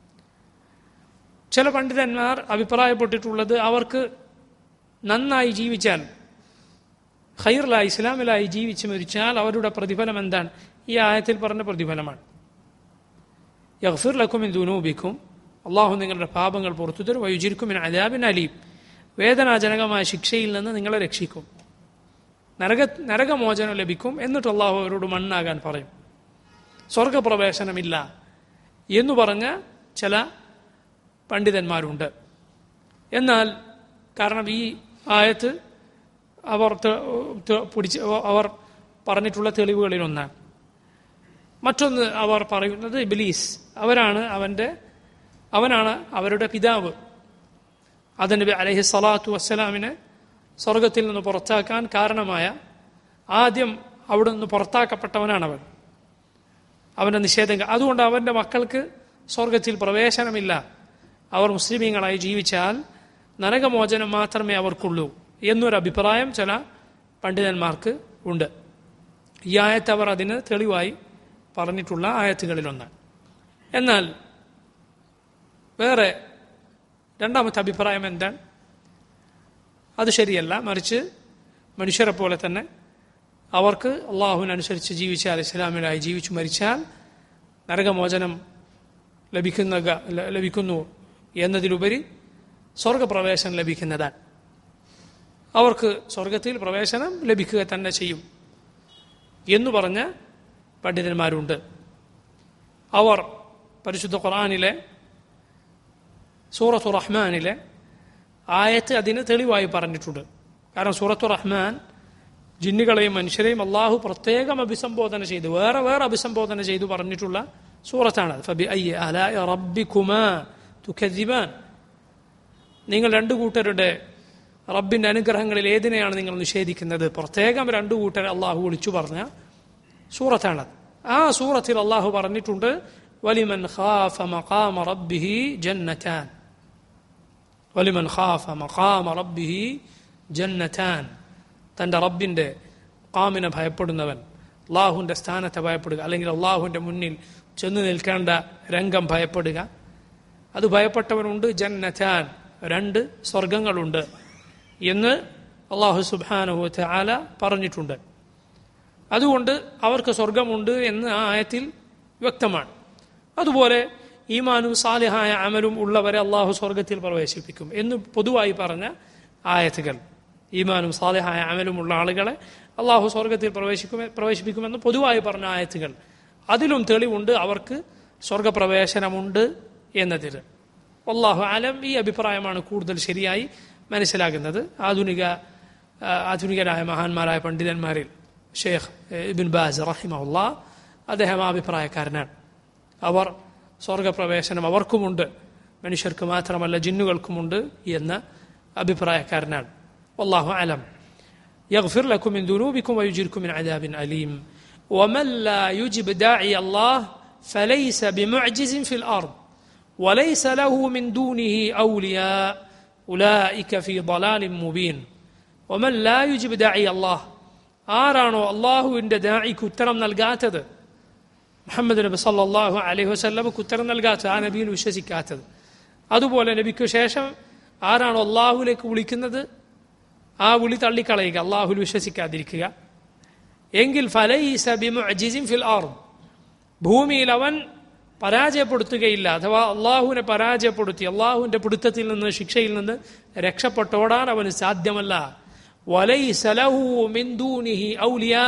ചില പണ്ഡിതന്മാർ അഭിപ്രായപ്പെട്ടിട്ടുള്ളത് അവർക്ക് നന്നായി ജീവിച്ചാൽ ഖൈറിലായി ഇസ്ലാമിലായി ജീവിച്ച് മരിച്ചാൽ അവരുടെ പ്രതിഫലം എന്താണ് ഈ ആയത്തിൽ പറഞ്ഞ പ്രതിഫലമാണ് യഗ്ഫിർ ലക്കുമിൻ ദുനൂബിക്കും അള്ളാഹു നിങ്ങളുടെ പാപങ്ങൾ പുറത്തു തരും വയുജിരിക്കുമിൻ അലാബിൻ അലീം വേദനാജനകമായ ശിക്ഷയിൽ നിന്ന് നിങ്ങളെ രക്ഷിക്കും നരക നരകമോചനം ലഭിക്കും എന്നിട്ട് അള്ളാഹു അവരോട് മണ്ണാകാൻ പറയും സ്വർഗപ്രവേശനമില്ല എന്നു പറഞ്ഞ ചില പണ്ഡിതന്മാരുണ്ട് എന്നാൽ കാരണം ഈ ആയത്ത് അവർ തെ- തെ- പിടിച്ച് അവർ പറഞ്ഞിട്ടുള്ള തെളിവുകളിൽ ഒന്നാണ് മറ്റൊന്ന് അവർ പറയുന്നത് ഇബിലീസ് അവരാണ് അവൻ്റെ അവനാണ് അവരുടെ പിതാവ് അതനബി അലഹി സ്വലാത്തു വസ്സലാമിനെ സ്വർഗത്തിൽ നിന്ന് പുറത്താക്കാൻ കാരണമായ ആദ്യം അവിടെ നിന്ന് പുറത്താക്കപ്പെട്ടവനാണ് അവൻ അവൻ്റെ നിഷേധം അതുകൊണ്ട് അവൻ്റെ മക്കൾക്ക് സ്വർഗത്തിൽ പ്രവേശനമില്ല അവർ മുസ്ലിമീങ്ങളായി ജീവിച്ചാൽ നരകമോചനം മാത്രമേ അവർക്കുള്ളൂ എന്നൊരു അഭിപ്രായം ചില പണ്ഡിതന്മാർക്ക് ഉണ്ട് ഈ ആയത്ത് അവർ അതിന് തെളിവായി പറഞ്ഞിട്ടുള്ള ആയത്തുകളിലൊന്നാണ് എന്നാൽ വേറെ രണ്ടാമത്തെ അഭിപ്രായം എന്താണ് അത് ശരിയല്ല മറിച്ച് മനുഷ്യരെ പോലെ തന്നെ അവർക്ക് അള്ളാഹുവിനനുസരിച്ച് ജീവിച്ചാൽ ഇസ്ലാമിലായി ജീവിച്ചു മരിച്ചാൽ നരകമോചനം ലഭിക്കുന്ന ല- ലഭിക്കുന്നു എന്നതിലുപരി സ്വർഗപ്രവേശനം ലഭിക്കുന്നതാണ് അവർക്ക് സ്വർഗത്തിൽ പ്രവേശനം ലഭിക്കുക തന്നെ ചെയ്യും എന്നു പറഞ്ഞ പണ്ഡിതന്മാരുണ്ട് അവർ പരിശുദ്ധ ഖുറാനിലെ സൂറത്തു റഹ്മാനിലെ ആയത്ത് അതിന് തെളിവായി പറഞ്ഞിട്ടുണ്ട് കാരണം സൂറത്തു റഹ്മാൻ ജിന്നുകളെയും മനുഷ്യരെയും അള്ളാഹു പ്രത്യേകം അഭിസംബോധന ചെയ്തു വേറെ വേറെ അഭിസംബോധന ചെയ്തു പറഞ്ഞിട്ടുള്ള സൂറത്താണ് ഫബി അയ്യ അലായ റബ്ബിക്കുമാ തുഖദിബാൻ നിങ്ങൾ രണ്ടു കൂട്ടരുടെ റബ്ബിന്റെ അനുഗ്രഹങ്ങളിൽ ഏതിനെയാണ് നിങ്ങൾ നിഷേധിക്കുന്നത് പ്രത്യേകം രണ്ടു കൂട്ടരെ അള്ളാഹു വിളിച്ചു പറഞ്ഞ സൂറത്താണത് ആ സൂറത്തിൽ അള്ളാഹു പറഞ്ഞിട്ടുണ്ട് വലിമൻ ഖാഫ മഖാമ റബ്ബിഹി ജന്നതാൻ വലിമൻ ഖാഫ മഖാമ റബ്ബിഹി ജന്നതാൻ തൻ്റെ റബ്ബിൻ്റെ കാമിനെ ഭയപ്പെടുന്നവൻ അള്ളാഹുവിൻ്റെ സ്ഥാനത്തെ ഭയപ്പെടുക അല്ലെങ്കിൽ അള്ളാഹുവിൻ്റെ മുന്നിൽ ചെന്ന് നിൽക്കേണ്ട രംഗം ഭയപ്പെടുക അത് ഭയപ്പെട്ടവനുണ്ട് ജന്നതാൻ രണ്ട് സ്വർഗങ്ങളുണ്ട് എന്ന് അള്ളാഹു സുബാനുഹു ആല പറഞ്ഞിട്ടുണ്ട് അതുകൊണ്ട് അവർക്ക് സ്വർഗമുണ്ട് എന്ന് ആ ആയത്തിൽ വ്യക്തമാണ് അതുപോലെ ഈമാനും സാലിഹായ അമലും ഉള്ളവരെ അള്ളാഹു സ്വർഗത്തിൽ പ്രവേശിപ്പിക്കും എന്ന് പൊതുവായി പറഞ്ഞ ആയത്തുകൾ ഈമാനും സാലിഹായ അമലും ഉള്ള ആളുകളെ അള്ളാഹു സ്വർഗത്തിൽ പ്രവേശിക്കും പ്രവേശിപ്പിക്കുമെന്ന് പൊതുവായി പറഞ്ഞ ആയത്തുകൾ അതിലും തെളിവുണ്ട് അവർക്ക് സ്വർഗപ്രവേശനമുണ്ട് എന്നതിൽ അള്ളാഹു ആലം ഈ അഭിപ്രായമാണ് കൂടുതൽ ശരിയായി മനസ്സിലാകുന്നത് ആധുനിക ആ, ആധുനികരായ മഹാന്മാരായ പണ്ഡിതന്മാരിൽ ഷെയ്ഖ് ഇബിൻ ബാസ് റഹിമഹുല്ല അദ്ദേഹം ആ അഭിപ്രായക്കാരനാണ് അവർ സ്വർഗപ്രവേശനം അവർക്കുമുണ്ട് മനുഷ്യർക്ക് മാത്രമല്ല ജിന്നുകൾക്കുമുണ്ട് എന്ന അഭിപ്രായക്കാരനാണ് والله أعلم يغفر لكم من ذنوبكم ويجيركم من عذاب أليم ومن لا يجب داعي الله فليس بمعجز في الأرض وليس له من دونه أولياء أولئك في ضلال مبين ومن لا يجب داعي الله ആരാണോ അള്ളാഹുവിൻ്റെ ദായിക്ക് ഉത്തരം നൽകാത്തത് മുഹമ്മദ് നബി സല്ലാഹു അലൈഹി വസ്ലമക്ക് ഉത്തരം നൽകാത്തത് ആ നബിയിൽ വിശ്വസിക്കാത്തത് അതുപോലെ നബിക്ക് ശേഷം ആരാണോ അള്ളാഹുലേക്ക് വിളിക്കുന്നത് ആ വിളി തള്ളിക്കളയുക അള്ളാഹുൽ വിശ്വസിക്കാതിരിക്കുക എങ്കിൽ ഫലൈസ ബിമുഅ്ജിസിൻ ഫിൽ ആർദ് ഭൂമിയിൽ അവൻ പരാജയപ്പെടുത്തുകയില്ല അഥവാ അള്ളാഹുവിനെ പരാജയപ്പെടുത്തി അള്ളാഹുവിന്റെ പിടുത്തത്തിൽ നിന്ന് ശിക്ഷയിൽ നിന്ന് രക്ഷപ്പെട്ടോടാൻ അവന് സാധ്യമല്ല വലൈസലഹു മിന്ദൂനിഹി ഔലിയാ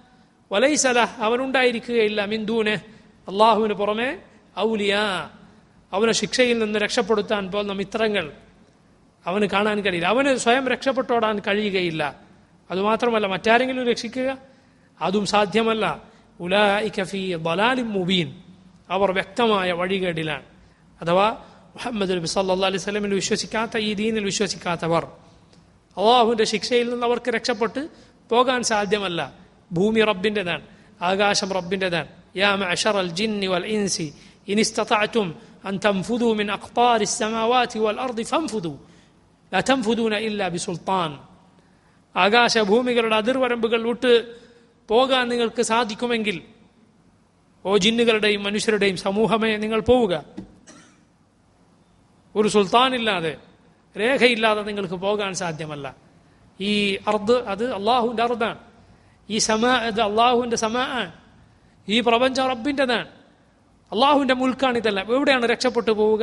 വലൈസലഹ് അവനുണ്ടായിരിക്കുകയില്ല മിന്ദൂന് അള്ളാഹുവിന് പുറമെ ഔലിയാ അവനെ ശിക്ഷയിൽ നിന്ന് രക്ഷപ്പെടുത്താൻ പോകുന്ന മിത്രങ്ങൾ അവന് കാണാൻ കഴിയില്ല അവന് സ്വയം രക്ഷപ്പെട്ടോടാൻ കഴിയുകയില്ല അതുമാത്രമല്ല മറ്റാരെങ്കിലും രക്ഷിക്കുക അതും സാധ്യമല്ല ഉലായിക ഫീ ദലാലിൻ മുബീൻ അവർ വ്യക്തമായ വഴികേടിലാണ് അഥവാ മുഹമ്മദ് നബി സല്ലല്ലാഹു അലൈഹി വസല്ലമയിൽ വിശ്വസിക്കാത്ത ഈ ദീനിൽ വിശ്വസിക്കാത്തവർ അള്ളാഹുവിന്റെ ശിക്ഷയിൽ നിന്ന് അവർക്ക് രക്ഷപ്പെട്ട് പോകാൻ സാധ്യമല്ല ഭൂമി റബ്ബിൻ്റെതാണ് ആകാശം റബ്ബിൻ്റെതാണ് യാ മഅശറ അൽ ജിന്നി വൽ ഇൻസി ഇൻ ഇസ്തതഅതും അൻ തൻഫുദു മിൻ അഖ്താരി السماوات والأرض فانفذوا لا تنفذون إلا بسلطان ആകാശ ഭൂമികളുടെ അതിർവരമ്പുകൾ വിട്ട് പോകാൻ നിങ്ങൾക്ക് സാധിക്കുമെങ്കിൽ ഓ ജിന്നുകളുടെയും മനുഷ്യരുടെയും സമൂഹമേ നിങ്ങൾ പോവുക ഒരു സുൽത്താനില്ലാതെ രേഖയില്ലാതെ നിങ്ങൾക്ക് പോകാൻ സാധ്യമല്ല ഈ അർദ് അത് അള്ളാഹുവിൻ്റെ അർദാണ് ഈ സമ അത് അള്ളാഹുവിൻ്റെ സമ ആണ് ഈ പ്രപഞ്ചം റബ്ബിൻ്റെതാണ് അള്ളാഹുവിൻ്റെ മുൽക്കാണ് ഇതെല്ലാം എവിടെയാണ് രക്ഷപ്പെട്ടു പോവുക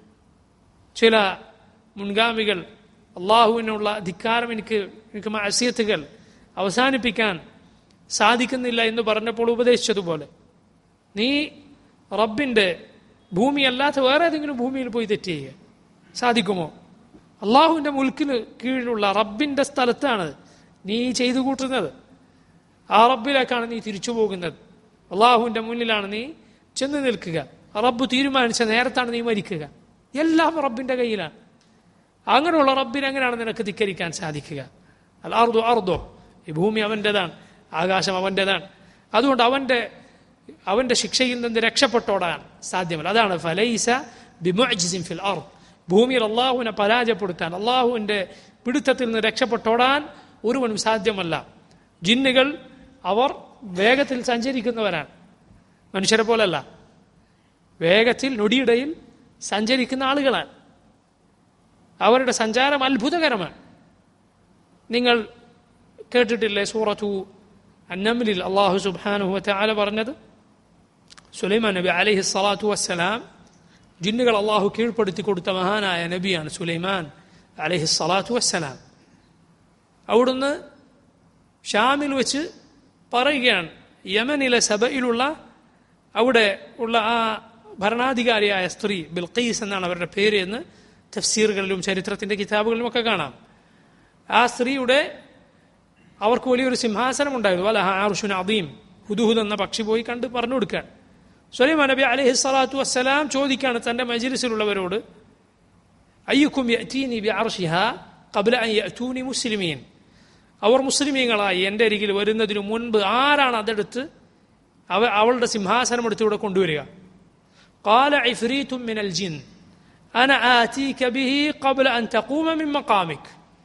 ചില മുൻഗാമികൾ അള്ളാഹുവിനുള്ള ധിക്കാരം എനിക്ക് എനിക്ക് അസ്യത്തുകൾ അവസാനിപ്പിക്കാൻ സാധിക്കുന്നില്ല എന്ന് പറഞ്ഞപ്പോൾ ഉപദേശിച്ചതുപോലെ നീ റബ്ബിൻ്റെ ഭൂമിയല്ലാത്ത വേറെ ഏതെങ്കിലും ഭൂമിയിൽ പോയി തെറ്റ് ചെയ്യുക സാധിക്കുമോ അള്ളാഹുവിൻ്റെ മുൽക്കിന് കീഴിലുള്ള റബ്ബിൻ്റെ സ്ഥലത്താണ് നീ ചെയ്തു കൂട്ടുന്നത് ആ റബ്ബിലേക്കാണ് നീ തിരിച്ചു പോകുന്നത് അള്ളാഹുവിൻ്റെ മുന്നിലാണ് നീ ചെന്ന് നിൽക്കുക റബ്ബ് തീരുമാനിച്ച നേരത്താണ് നീ മരിക്കുക എല്ലാം റബ്ബിൻ്റെ കയ്യിലാണ് അങ്ങനെയുള്ള റബ്ബിനെ എങ്ങനെയാണ് നിനക്ക് ധിക്കരിക്കാൻ സാധിക്കുക അൽ അർദോ അർദോ ഈ ഭൂമി അവൻ്റെതാണ് ആകാശം അവൻ്റെതാണ് അതുകൊണ്ട് അവൻ്റെ അവൻ്റെ ശിക്ഷയിൽ നിന്ന് രക്ഷപ്പെട്ടോടാൻ സാധ്യമല്ല അതാണ് ഫലൈസ ബിമുഅ്ജിസിൻ ഫിൽ അർദ് ഭൂമിയിൽ അള്ളാഹുവിനെ പരാജയപ്പെടുത്താൻ അള്ളാഹുവിൻ്റെ പിടുത്തത്തിൽ നിന്ന് രക്ഷപ്പെട്ടോടാൻ ഒരുവനും സാധ്യമല്ല ജിന്നുകൾ അവർ വേഗത്തിൽ സഞ്ചരിക്കുന്നവരാണ് മനുഷ്യരെ പോലല്ല വേഗത്തിൽ നൊടിയിടയിൽ സഞ്ചരിക്കുന്ന ആളുകളാണ് അവരുടെ സഞ്ചാരം അത്ഭുതകരമാണ് നിങ്ങൾ കേട്ടിട്ടില്ലേ സൂറത്തു അന്നമിലിൽ അള്ളാഹു സുബാനുഹു ആല പറഞ്ഞത് സുലൈമാൻ നബി അലൈഹി സ്വലാത്തു വസ്സലാം ജിന്നുകൾ അള്ളാഹു കീഴ്പ്പെടുത്തി കൊടുത്ത മഹാനായ നബിയാണ് സുലൈമാൻ അലൈഹി സ്വലാത്തു വസ്സലാം അവിടുന്ന് ഷാമിൽ വെച്ച് പറയുകയാണ് യമനിലെ സഭയിലുള്ള അവിടെ ഉള്ള ആ ഭരണാധികാരിയായ സ്ത്രീ ബിൽഖീസ് എന്നാണ് അവരുടെ പേര് എന്ന് തഫ്സീറുകളിലും ചരിത്രത്തിന്റെ കിതാബുകളിലും ഒക്കെ കാണാം ആ സ്ത്രീയുടെ അവർക്ക് വലിയൊരു സിംഹാസനം ഉണ്ടായിരുന്നു അല്ല ആറുഷുൻ അദീം ഹുദുഹുദ് എന്ന പക്ഷി പോയി കണ്ട് പറഞ്ഞു കൊടുക്കാൻ സുലൈമാൻ നബി അലൈഹി സ്വലാത്തു വസ്സലാം ചോദിക്കാണ് തന്റെ മജിലിസിലുള്ളവരോട് അയ്യുക്കും യഅ്തീനി ബിഅർശിഹ ഖബ്ല അൻ യഅ്തൂനി മുസ്ലിമീൻ അവർ മുസ്ലിമീങ്ങളായി എൻ്റെ അരികിൽ വരുന്നതിനു മുൻപ് ആരാണ് അതെടുത്ത് അവ അവളുടെ സിംഹാസനം എടുത്ത് ഇവിടെ കൊണ്ടുവരിക قال عفريت من الجن أنا آتيك به قبل أن تقوم من مقامك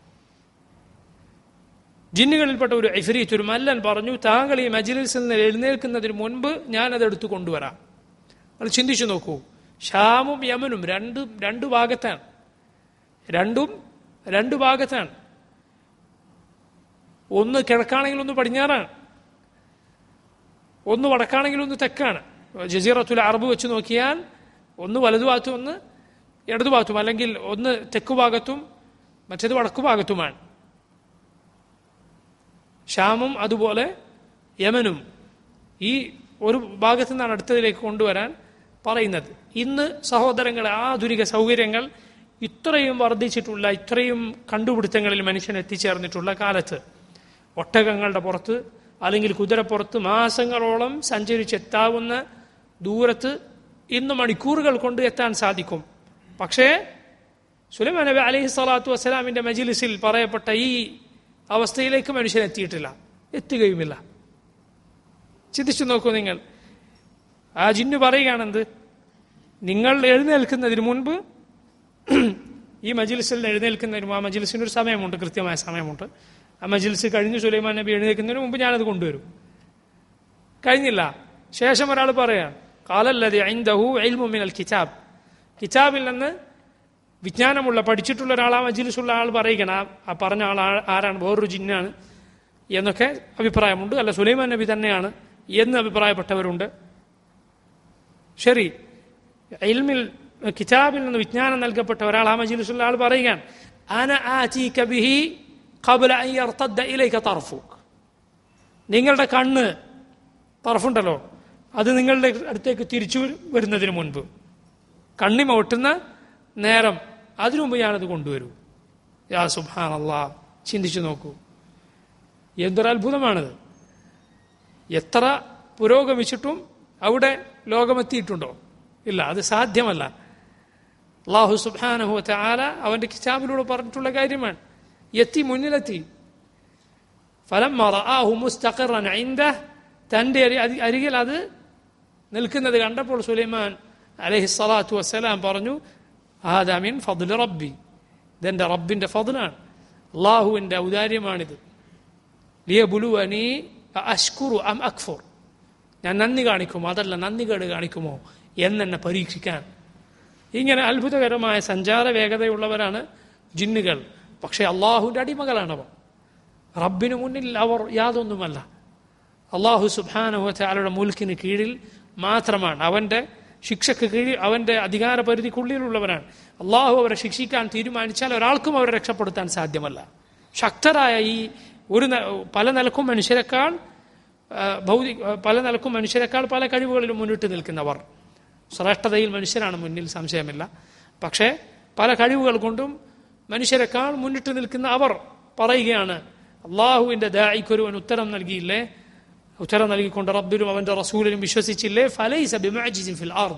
ജിന്നുകളിൽപ്പെട്ട ഒരു ഇഫ്രീറ്റ് ഒരു മല്ലൻ പറഞ്ഞു താങ്കൾ ഈ മജിലിസിൽ നിന്ന് എഴുന്നേൽക്കുന്നതിന് മുൻപ് ഞാനത് എടുത്തു കൊണ്ടുവരാം നിങ്ങൾ ചിന്തിച്ചു നോക്കൂ ഷാമും യമനും രണ്ടും രണ്ടു ഭാഗത്താണ് രണ്ടും രണ്ടു ഭാഗത്താണ് ഒന്ന് കിഴക്കാണെങ്കിൽ ഒന്ന് പടിഞ്ഞാറാണ് ഒന്ന് വടക്കാണെങ്കിൽ ഒന്ന് തെക്കാണ് ജസീറത്തുൽ അറബ് വെച്ച് നോക്കിയാൽ ഒന്ന് വലതുഭാഗത്തും ഒന്ന് ഇടതുഭാഗത്തും അല്ലെങ്കിൽ ഒന്ന് തെക്കു ഭാഗത്തും മറ്റേത് വടക്കു ഭാഗത്തുമാണ് ഷാമും അതുപോലെ യമനും ഈ ഒരു ഭാഗത്തു നിന്നാണ് അടുത്തതിലേക്ക് കൊണ്ടുവരാൻ പറയുന്നത് ഇന്ന് സഹോദരങ്ങളെ ആധുനിക സൗകര്യങ്ങൾ ഇത്രയും വർദ്ധിച്ചിട്ടുള്ള ഇത്രയും കണ്ടുപിടുത്തങ്ങളിൽ മനുഷ്യൻ എത്തിച്ചേർന്നിട്ടുള്ള കാലത്ത് ഒട്ടകങ്ങളുടെ പുറത്ത് അല്ലെങ്കിൽ കുതിരപ്പുറത്ത് മാസങ്ങളോളം സഞ്ചരിച്ചെത്താവുന്ന ദൂരത്ത് ഇന്ന് മണിക്കൂറുകൾ കൊണ്ട് എത്താൻ സാധിക്കും പക്ഷേ സുലൈമാൻ നബി അലൈഹി സ്വലാത്തു വസ്സലാമിന്റെ മജിലിസിൽ പറയപ്പെട്ട ഈ അവസ്ഥയിലേക്ക് മനുഷ്യൻ എത്തിയിട്ടില്ല എത്തുകയുമില്ല ചിന്തിച്ചു നോക്കൂ നിങ്ങൾ ആ ജിന്നു പറയുകയാണെന്ത് നിങ്ങൾ എഴുന്നേൽക്കുന്നതിന് മുൻപ് ഈ മജിലിസിൽ എഴുന്നേൽക്കുന്നതിന് ആ മജിലിസിന് ഒരു സമയമുണ്ട് കൃത്യമായ സമയമുണ്ട് ആ മജിലിസ് കഴിഞ്ഞ് സുലൈമാൻ നബി എഴുന്നേൽക്കുന്നതിന് മുമ്പ് ഞാനത് കൊണ്ടുവരും കഴിഞ്ഞില്ല ശേഷം ഒരാൾ പറയാം കാലല്ലതി ഐന്ദഹു എൽമുമിനൽ കിതാബ് കിതാബിൽ നിന്ന് വിജ്ഞാനമുള്ള പഠിച്ചിട്ടുള്ള ഒരാൾ ആ മജിലിസുള്ള ആൾ പറയുകയാണ് ആ- ആ പറഞ്ഞ ആൾ ആ- ആരാണ് വേറൊരു ജിന്നാണ് എന്നൊക്കെ അഭിപ്രായമുണ്ട് അല്ല സുലൈമാൻ നബി തന്നെയാണ് എന്ന് അഭിപ്രായപ്പെട്ടവരുണ്ട് ശരി ഇൽമിൽ കിതാബിൽ നിന്ന് വിജ്ഞാനം നൽകപ്പെട്ട ഒരാൾ ആ മജിലിസുള്ള ആൾ പറയുകയാണ് അന ആതീക ബിഹി ഖബ്ല അൻ യർതദ്ദ ഇലൈക തർഫുക് നിങ്ങളുടെ കണ്ണ് തറഫുണ്ടല്ലോ അത് നിങ്ങളുടെ അടുത്തേക്ക് തിരിച്ചു വരുന്നതിന് മുൻപ് കണ്ണിമ ഒട്ടുന്ന നേരം അതിനു മുമ്പ് ഞാനത് കൊണ്ടുവരൂ യാ സുബാൻ അള്ളാ ചിന്തിച്ചു നോക്കൂ എന്തൊരു അത്ഭുതമാണിത് എത്ര പുരോഗമിച്ചിട്ടും അവിടെ ലോകമെത്തിയിട്ടുണ്ടോ ഇല്ല അത് സാധ്യമല്ല അള്ളാഹു സുബാനഹു ആല അവന്റെ കിതാബിലൂടെ പറഞ്ഞിട്ടുള്ള കാര്യമാണ് എത്തി മുന്നിലെത്തി ഫലം മുസ്തഖറൻ ഐന്ദ തൻ്റെ അരി അരി- അരികിൽ അത് നിൽക്കുന്നത് കണ്ടപ്പോൾ സുലൈമാൻ അലഹി സ്വലാത്തു വസ്സലാം പറഞ്ഞു ആദാമിൻ ഫضل റബ്ബി ഇതെൻ്റെ റബ്ബിൻ്റെ ഫضലാണ് അള്ളാഹുവിൻ്റെ ഔദാര്യമാണിത് ലിയബുലുവനി അഷ്കുറു അം അക്ഫുർ ഞാൻ നന്ദി കാണിക്കുമോ അതല്ല നന്ദി കേട് കാണിക്കുമോ എന്നെന്നെ പരീക്ഷിക്കാൻ ഇങ്ങനെ അത്ഭുതകരമായ സഞ്ചാര വേഗതയുള്ളവരാണ് ജിന്നുകൾ പക്ഷേ അള്ളാഹുവിൻ്റെ അടിമകളാണവർ റബ്ബിനു മുന്നിൽ അവർ യാതൊന്നുമല്ല അള്ളാഹു സുബാനുഹത്താലയുടെ മുൽക്കിന് കീഴിൽ മാത്രമാണ് അവൻ്റെ ശിക്ഷക്ക് കീഴിൽ അവൻ്റെ അധികാര പരിധിക്കുള്ളിലുള്ളവരാണ് അള്ളാഹു അവരെ ശിക്ഷിക്കാൻ തീരുമാനിച്ചാൽ ഒരാൾക്കും അവരെ രക്ഷപ്പെടുത്താൻ സാധ്യമല്ല ശക്തരായ ഈ ഒരു ന- പല നിലക്കും മനുഷ്യരെക്കാൾ ആ, ഭൗതിക പല നിലക്കും മനുഷ്യരെക്കാൾ പല കഴിവുകളിലും മുന്നിട്ട് നിൽക്കുന്നവർ ശ്രേഷ്ഠതയിൽ മനുഷ്യരാണ് മുന്നിൽ സംശയമില്ല പക്ഷേ പല കഴിവുകൾ കൊണ്ടും മനുഷ്യരെക്കാൾ മുന്നിട്ട് നിൽക്കുന്ന അവർ പറയുകയാണ് അള്ളാഹുവിന്റെ ദായിക്കൊരുവൻ ഉത്തരം നൽകിയില്ലേ ഉത്തരം നൽകിക്കൊണ്ട് റബ്ബിലും അവന്റെ റസൂലിലും വിശ്വസിച്ചില്ലേ ഫലൈസ ബിമുഅ്ജിസിൻ ഫിൽ അർദ്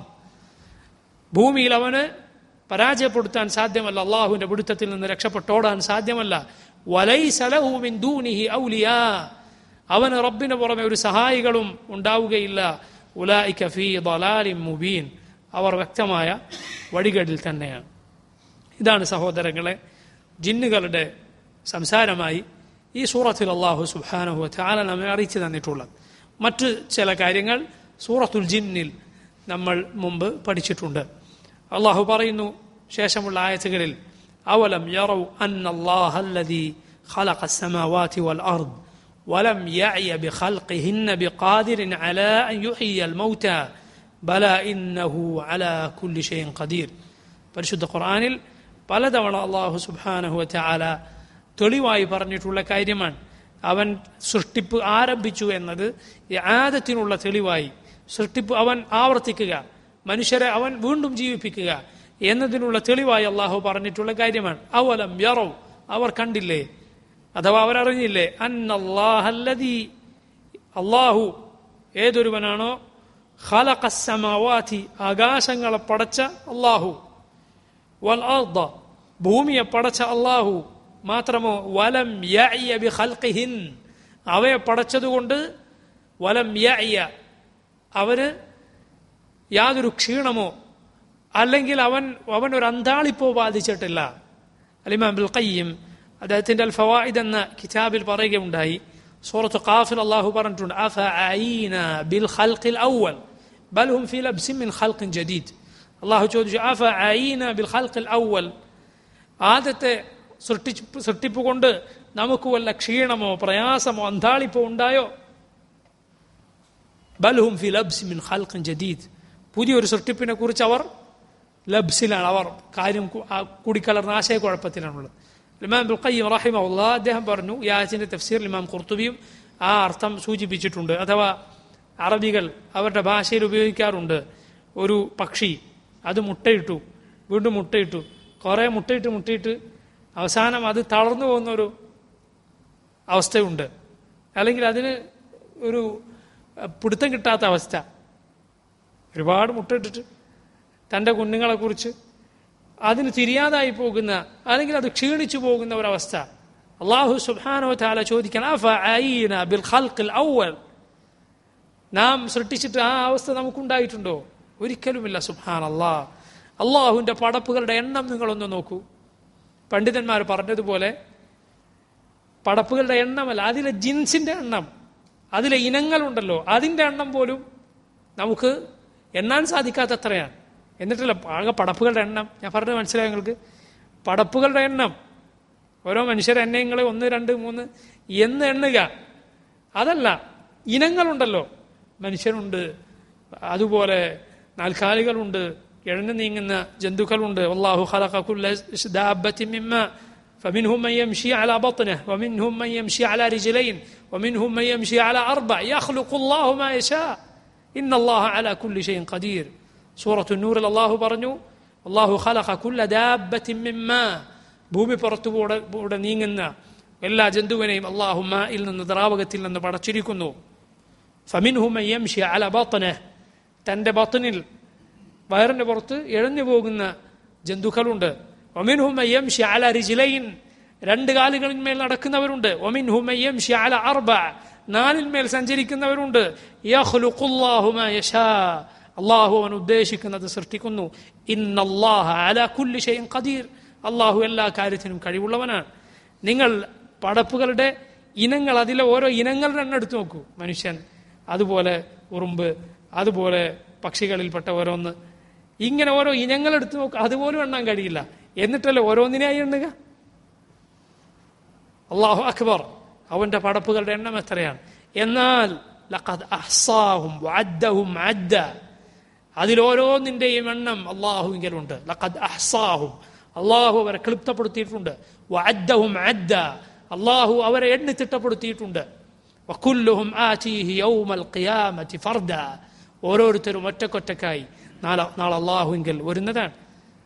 ഭൂമിയിൽ അവന് പരാജയപ്പെടുത്താൻ സാധ്യമല്ല അള്ളാഹുവിന്റെ പിടുത്തത്തിൽ നിന്ന് രക്ഷപ്പെട്ടോടാൻ സാധ്യമല്ല വലൈസ ലഹു മിൻ ദൂനിഹി ഔലിയാ അവന് റബ്ബിന് പുറമെ ഒരു സഹായികളും ഉണ്ടാവുകയില്ല ഉലായിക ഫീ ളലാലിൻ മുബീൻ അവർ വ്യക്തമായ വഴികേടിൽ തന്നെയാണ് ഇതാണ് സഹോദരങ്ങളെ ജിന്നുകളുടെ സംസാരമായി ഈ സൂറത്തിൽ അള്ളാഹു സുബാനഹു താല നമ്മെ അറിയിച്ചു തന്നിട്ടുള്ളത് മറ്റ് ചില കാര്യങ്ങൾ സൂറത്തുൽ ജിന്നിൽ നമ്മൾ മുമ്പ് പഠിച്ചിട്ടുണ്ട് അള്ളാഹു പറയുന്നു ശേഷമുള്ള ആയത്തുകളിൽ അവലം യറൗ അന്നല്ലാഹല്ലദീ خلق السماوات والأرض ولم يعي بخلقهن بقادر على أن يحيي الموتى بلى إنه على كل شيء قدير പരിശുദ്ധ ഖുർആനിൽ പലതവണ അള്ളാഹു സുബാനഹു ചാല തെളിവായി പറഞ്ഞിട്ടുള്ള കാര്യമാണ് അവൻ സൃഷ്ടിപ്പ് ആരംഭിച്ചു എന്നത് ഈ ആദത്തിനുള്ള തെളിവായി സൃഷ്ടിപ്പ് അവൻ ആവർത്തിക്കുക മനുഷ്യരെ അവൻ വീണ്ടും ജീവിപ്പിക്കുക എന്നതിനുള്ള തെളിവായി അള്ളാഹു പറഞ്ഞിട്ടുള്ള കാര്യമാണ് അവലം യറോ അവർ കണ്ടില്ലേ അഥവാ അവരറിഞ്ഞില്ലേ അന്നല്ലാഹല്ലദീ അള്ളാഹു ഏതൊരുവനാണോ ഖലഖസ്സമാവാതി ആകാശങ്ങളെ പടച്ച അള്ളാഹു വൽ അർദ ഭൂമിയെ പടച്ച അള്ളാഹു മാത്രമോ വലം യഅയ ബിഖൽഖിഹിൻ അവയെ പടച്ചതുകൊണ്ട് വലം യഅയ അവന് യാതൊരു ക്ഷീണമോ അല്ലെങ്കിൽ അവൻ അവൻ ഒരു അന്താളിപ്പോ ബാധിച്ചിട്ടില്ല അലിമാം ബിൽ ഖയ്യിം അദ്ദേഹത്തിന്റെ അൽ ഫവായിദ് എന്ന കിതാബിൽ പറയുകയുണ്ടായി സൂറത്ത് ഖാഫിൽ അള്ളാഹു പറഞ്ഞിട്ടുണ്ട് അഫ അഈന ബിൽ ഖൽഖിൽ അവൽ ബൽ ഹും ഫീ ലബ്സിൻ മിൻ ഖൽഖിൻ ജദീദ് അള്ളാഹു ചോദിച്ചു അഫ അഈന ബിൽ ഖൽഖിൽ അവൽ ആദ്യത്തെ സൃഷ്ടിപ്പ് സൃഷ്ടിപ്പ് കൊണ്ട് നമുക്ക് വല്ല ക്ഷീണമോ പ്രയാസമോ അന്താളിപ്പോ ഉണ്ടായോ ബൽഹും ഫി ലബ്സ് മിൻ ഖൽഖിൻ ജദീദ് പുതിയൊരു സൃഷ്ടിപ്പിനെ കുറിച്ച് അവർ ലബ്സിലാണ് അവർ കാര്യം കു- ആ കൂടിക്കലർന്ന ആശയക്കുഴപ്പത്തിലാണുള്ളത് ഇമാം ബുൽഖയ്യം റഹിമഹുല്ല അദ്ദേഹം പറഞ്ഞു ഈ ആയത്തിന്റെ തഫ്സീർ ഇമാം ഖുർത്തുബിയും ആ അർത്ഥം സൂചിപ്പിച്ചിട്ടുണ്ട് അഥവാ അറബികൾ അവരുടെ ഭാഷയിൽ ഉപയോഗിക്കാറുണ്ട് ഒരു പക്ഷി അത് മുട്ടയിട്ടു വീണ്ടും മുട്ടയിട്ടു കുറേ മുട്ടയിട്ട് മുട്ടയിട്ട് അവസാനം അത് തളർന്നു പോകുന്ന ഒരു അവസ്ഥയുണ്ട് അല്ലെങ്കിൽ അതിന് ഒരു അഹ്, പിടുത്തം കിട്ടാത്ത അവസ്ഥ ഒരുപാട് മുട്ടയിട്ടിട്ട് തൻ്റെ കുഞ്ഞുങ്ങളെക്കുറിച്ച് അതിന് തിരിയാതായി പോകുന്ന അല്ലെങ്കിൽ അത് ക്ഷീണിച്ചു പോകുന്ന ഒരവസ്ഥ അള്ളാഹു സുബാനോ താല ചോദിക്കണം "അഫ അഈന ബിൽ ഖൽഖിൽ അവ്വൽ നാം സൃഷ്ടിച്ചിട്ട് ആ അവസ്ഥ നമുക്കുണ്ടായിട്ടുണ്ടോ ഒരിക്കലുമില്ല സുബാൻ അള്ളാഹ് അള്ളാഹുവിന്റെ പടപ്പുകളുടെ എണ്ണം നിങ്ങളൊന്ന് നോക്കൂ പണ്ഡിതന്മാർ പറഞ്ഞതുപോലെ പടപ്പുകളുടെ എണ്ണമല്ല അതിലെ ജിൻസിന്റെ എണ്ണം അതിലെ ഇനങ്ങളുണ്ടല്ലോ അതിന്റെ എണ്ണം പോലും നമുക്ക് എണ്ണാൻ സാധിക്കാത്തത്രയാണ് എന്നിട്ടല്ല ആകെ പടപ്പുകളുടെ എണ്ണം ഞാൻ പറഞ്ഞത് മനസ്സിലായോ നിങ്ങൾക്ക് പടപ്പുകളുടെ എണ്ണം ഓരോ മനുഷ്യരെ എണ്ണയങ്ങൾ ഒന്ന് രണ്ട് മൂന്ന് എന്ന് എണ്ണുക അതല്ല ഇനങ്ങളുണ്ടല്ലോ മനുഷ്യനുണ്ട് അതുപോലെ നാൽക്കാലികളുണ്ട് ഇഴഞ്ഞു നീങ്ങുന്ന ജന്തുക്കളുണ്ട് അള്ളാഹു ഖലഖ കുല്ല ദാബത്തിൻ മിമ്മ فمنهم من يمشي على بطنه ومنهم من يمشي على رجلين ومنهم من يمشي على أربع يخلق الله ما يشاء إن الله على كل شيء قدير سورة النور الله برنو الله خلق كل دابة من ماء ഭൂമി പുറത്തുകൂടെ കൂടെ നീങ്ങുന്ന എല്ലാ ജന്തുവിനെയും അള്ളാഹു മായിൽ നിന്ന് ദ്രാവകത്തിൽ നിന്ന് പടച്ചിരിക്കുന്നു ഫമിൻഹുമ യംഷി അല ബത്തന തൻ്റെ ബത്തനിൽ വയറിന്റെ പുറത്ത് എഴഞ്ഞു പോകുന്ന ജന്തുക്കളുണ്ട് ഒമിൻഹുമ യംഷി അല റിജിലൈൻ രണ്ട് കാലുകളിന്മേൽ നടക്കുന്നവരുണ്ട് ഒമിൻഹുമ യംഷി അല അർബ നാലിന്മേൽ സഞ്ചരിക്കുന്നവരുണ്ട് യഖ്ലുഖുല്ലാഹു മാ യശാ അള്ളാഹു അവൻ ഉദ്ദേശിക്കുന്നത് സൃഷ്ടിക്കുന്നു ഇന്നല്ലാഹ അല കുല്ലി ഷൈഇൻ ഖദീർ അള്ളാഹു എല്ലാ കാര്യത്തിനും കഴിവുള്ളവനാണ് നിങ്ങൾ പടപ്പുകളുടെ ഇനങ്ങൾ അതിലെ ഓരോ ഇനങ്ങളുടെ എണ്ണം എടുത്തു നോക്കൂ മനുഷ്യൻ അതുപോലെ ഉറുമ്പ് അതുപോലെ പക്ഷികളിൽപ്പെട്ട ഓരോന്ന് ഇങ്ങനെ ഓരോ ഇനങ്ങൾ എടുത്തു നോക്കുക അതുപോലും എണ്ണാൻ കഴിയില്ല എന്നിട്ടല്ലേ ഓരോന്നിനായി എണ്ണുക അള്ളാഹു അക്ബർ അവന്റെ പടപ്പുകളുടെ എണ്ണം എത്രയാണ് എന്നാൽ ലഖദ് അഹ്സാഹും വഅദ്ദഹും അദ്ദ അതിലോരോന്നിന്റെയും എണ്ണം അള്ളാഹുവിങ്കലുണ്ട് ലഖദ് അഹ്സാഹും അള്ളാഹു അവരെ ക്ലിപ്തപ്പെടുത്തിയിട്ടുണ്ട് വഅദ്ദഹും അദ്ദ അള്ളാഹു അവരെ എണ്ണി തിട്ടപ്പെടുത്തിയിട്ടുണ്ട് വക്കുല്ലുഹും ആതീഹി യൗമൽ ഖിയാമത്തി ഫർദ ഓരോരുത്തരും ഒറ്റക്കൊറ്റക്കായി നാളെ നാളെ അള്ളാഹുവിങ്കൽ വരുന്നതാണ്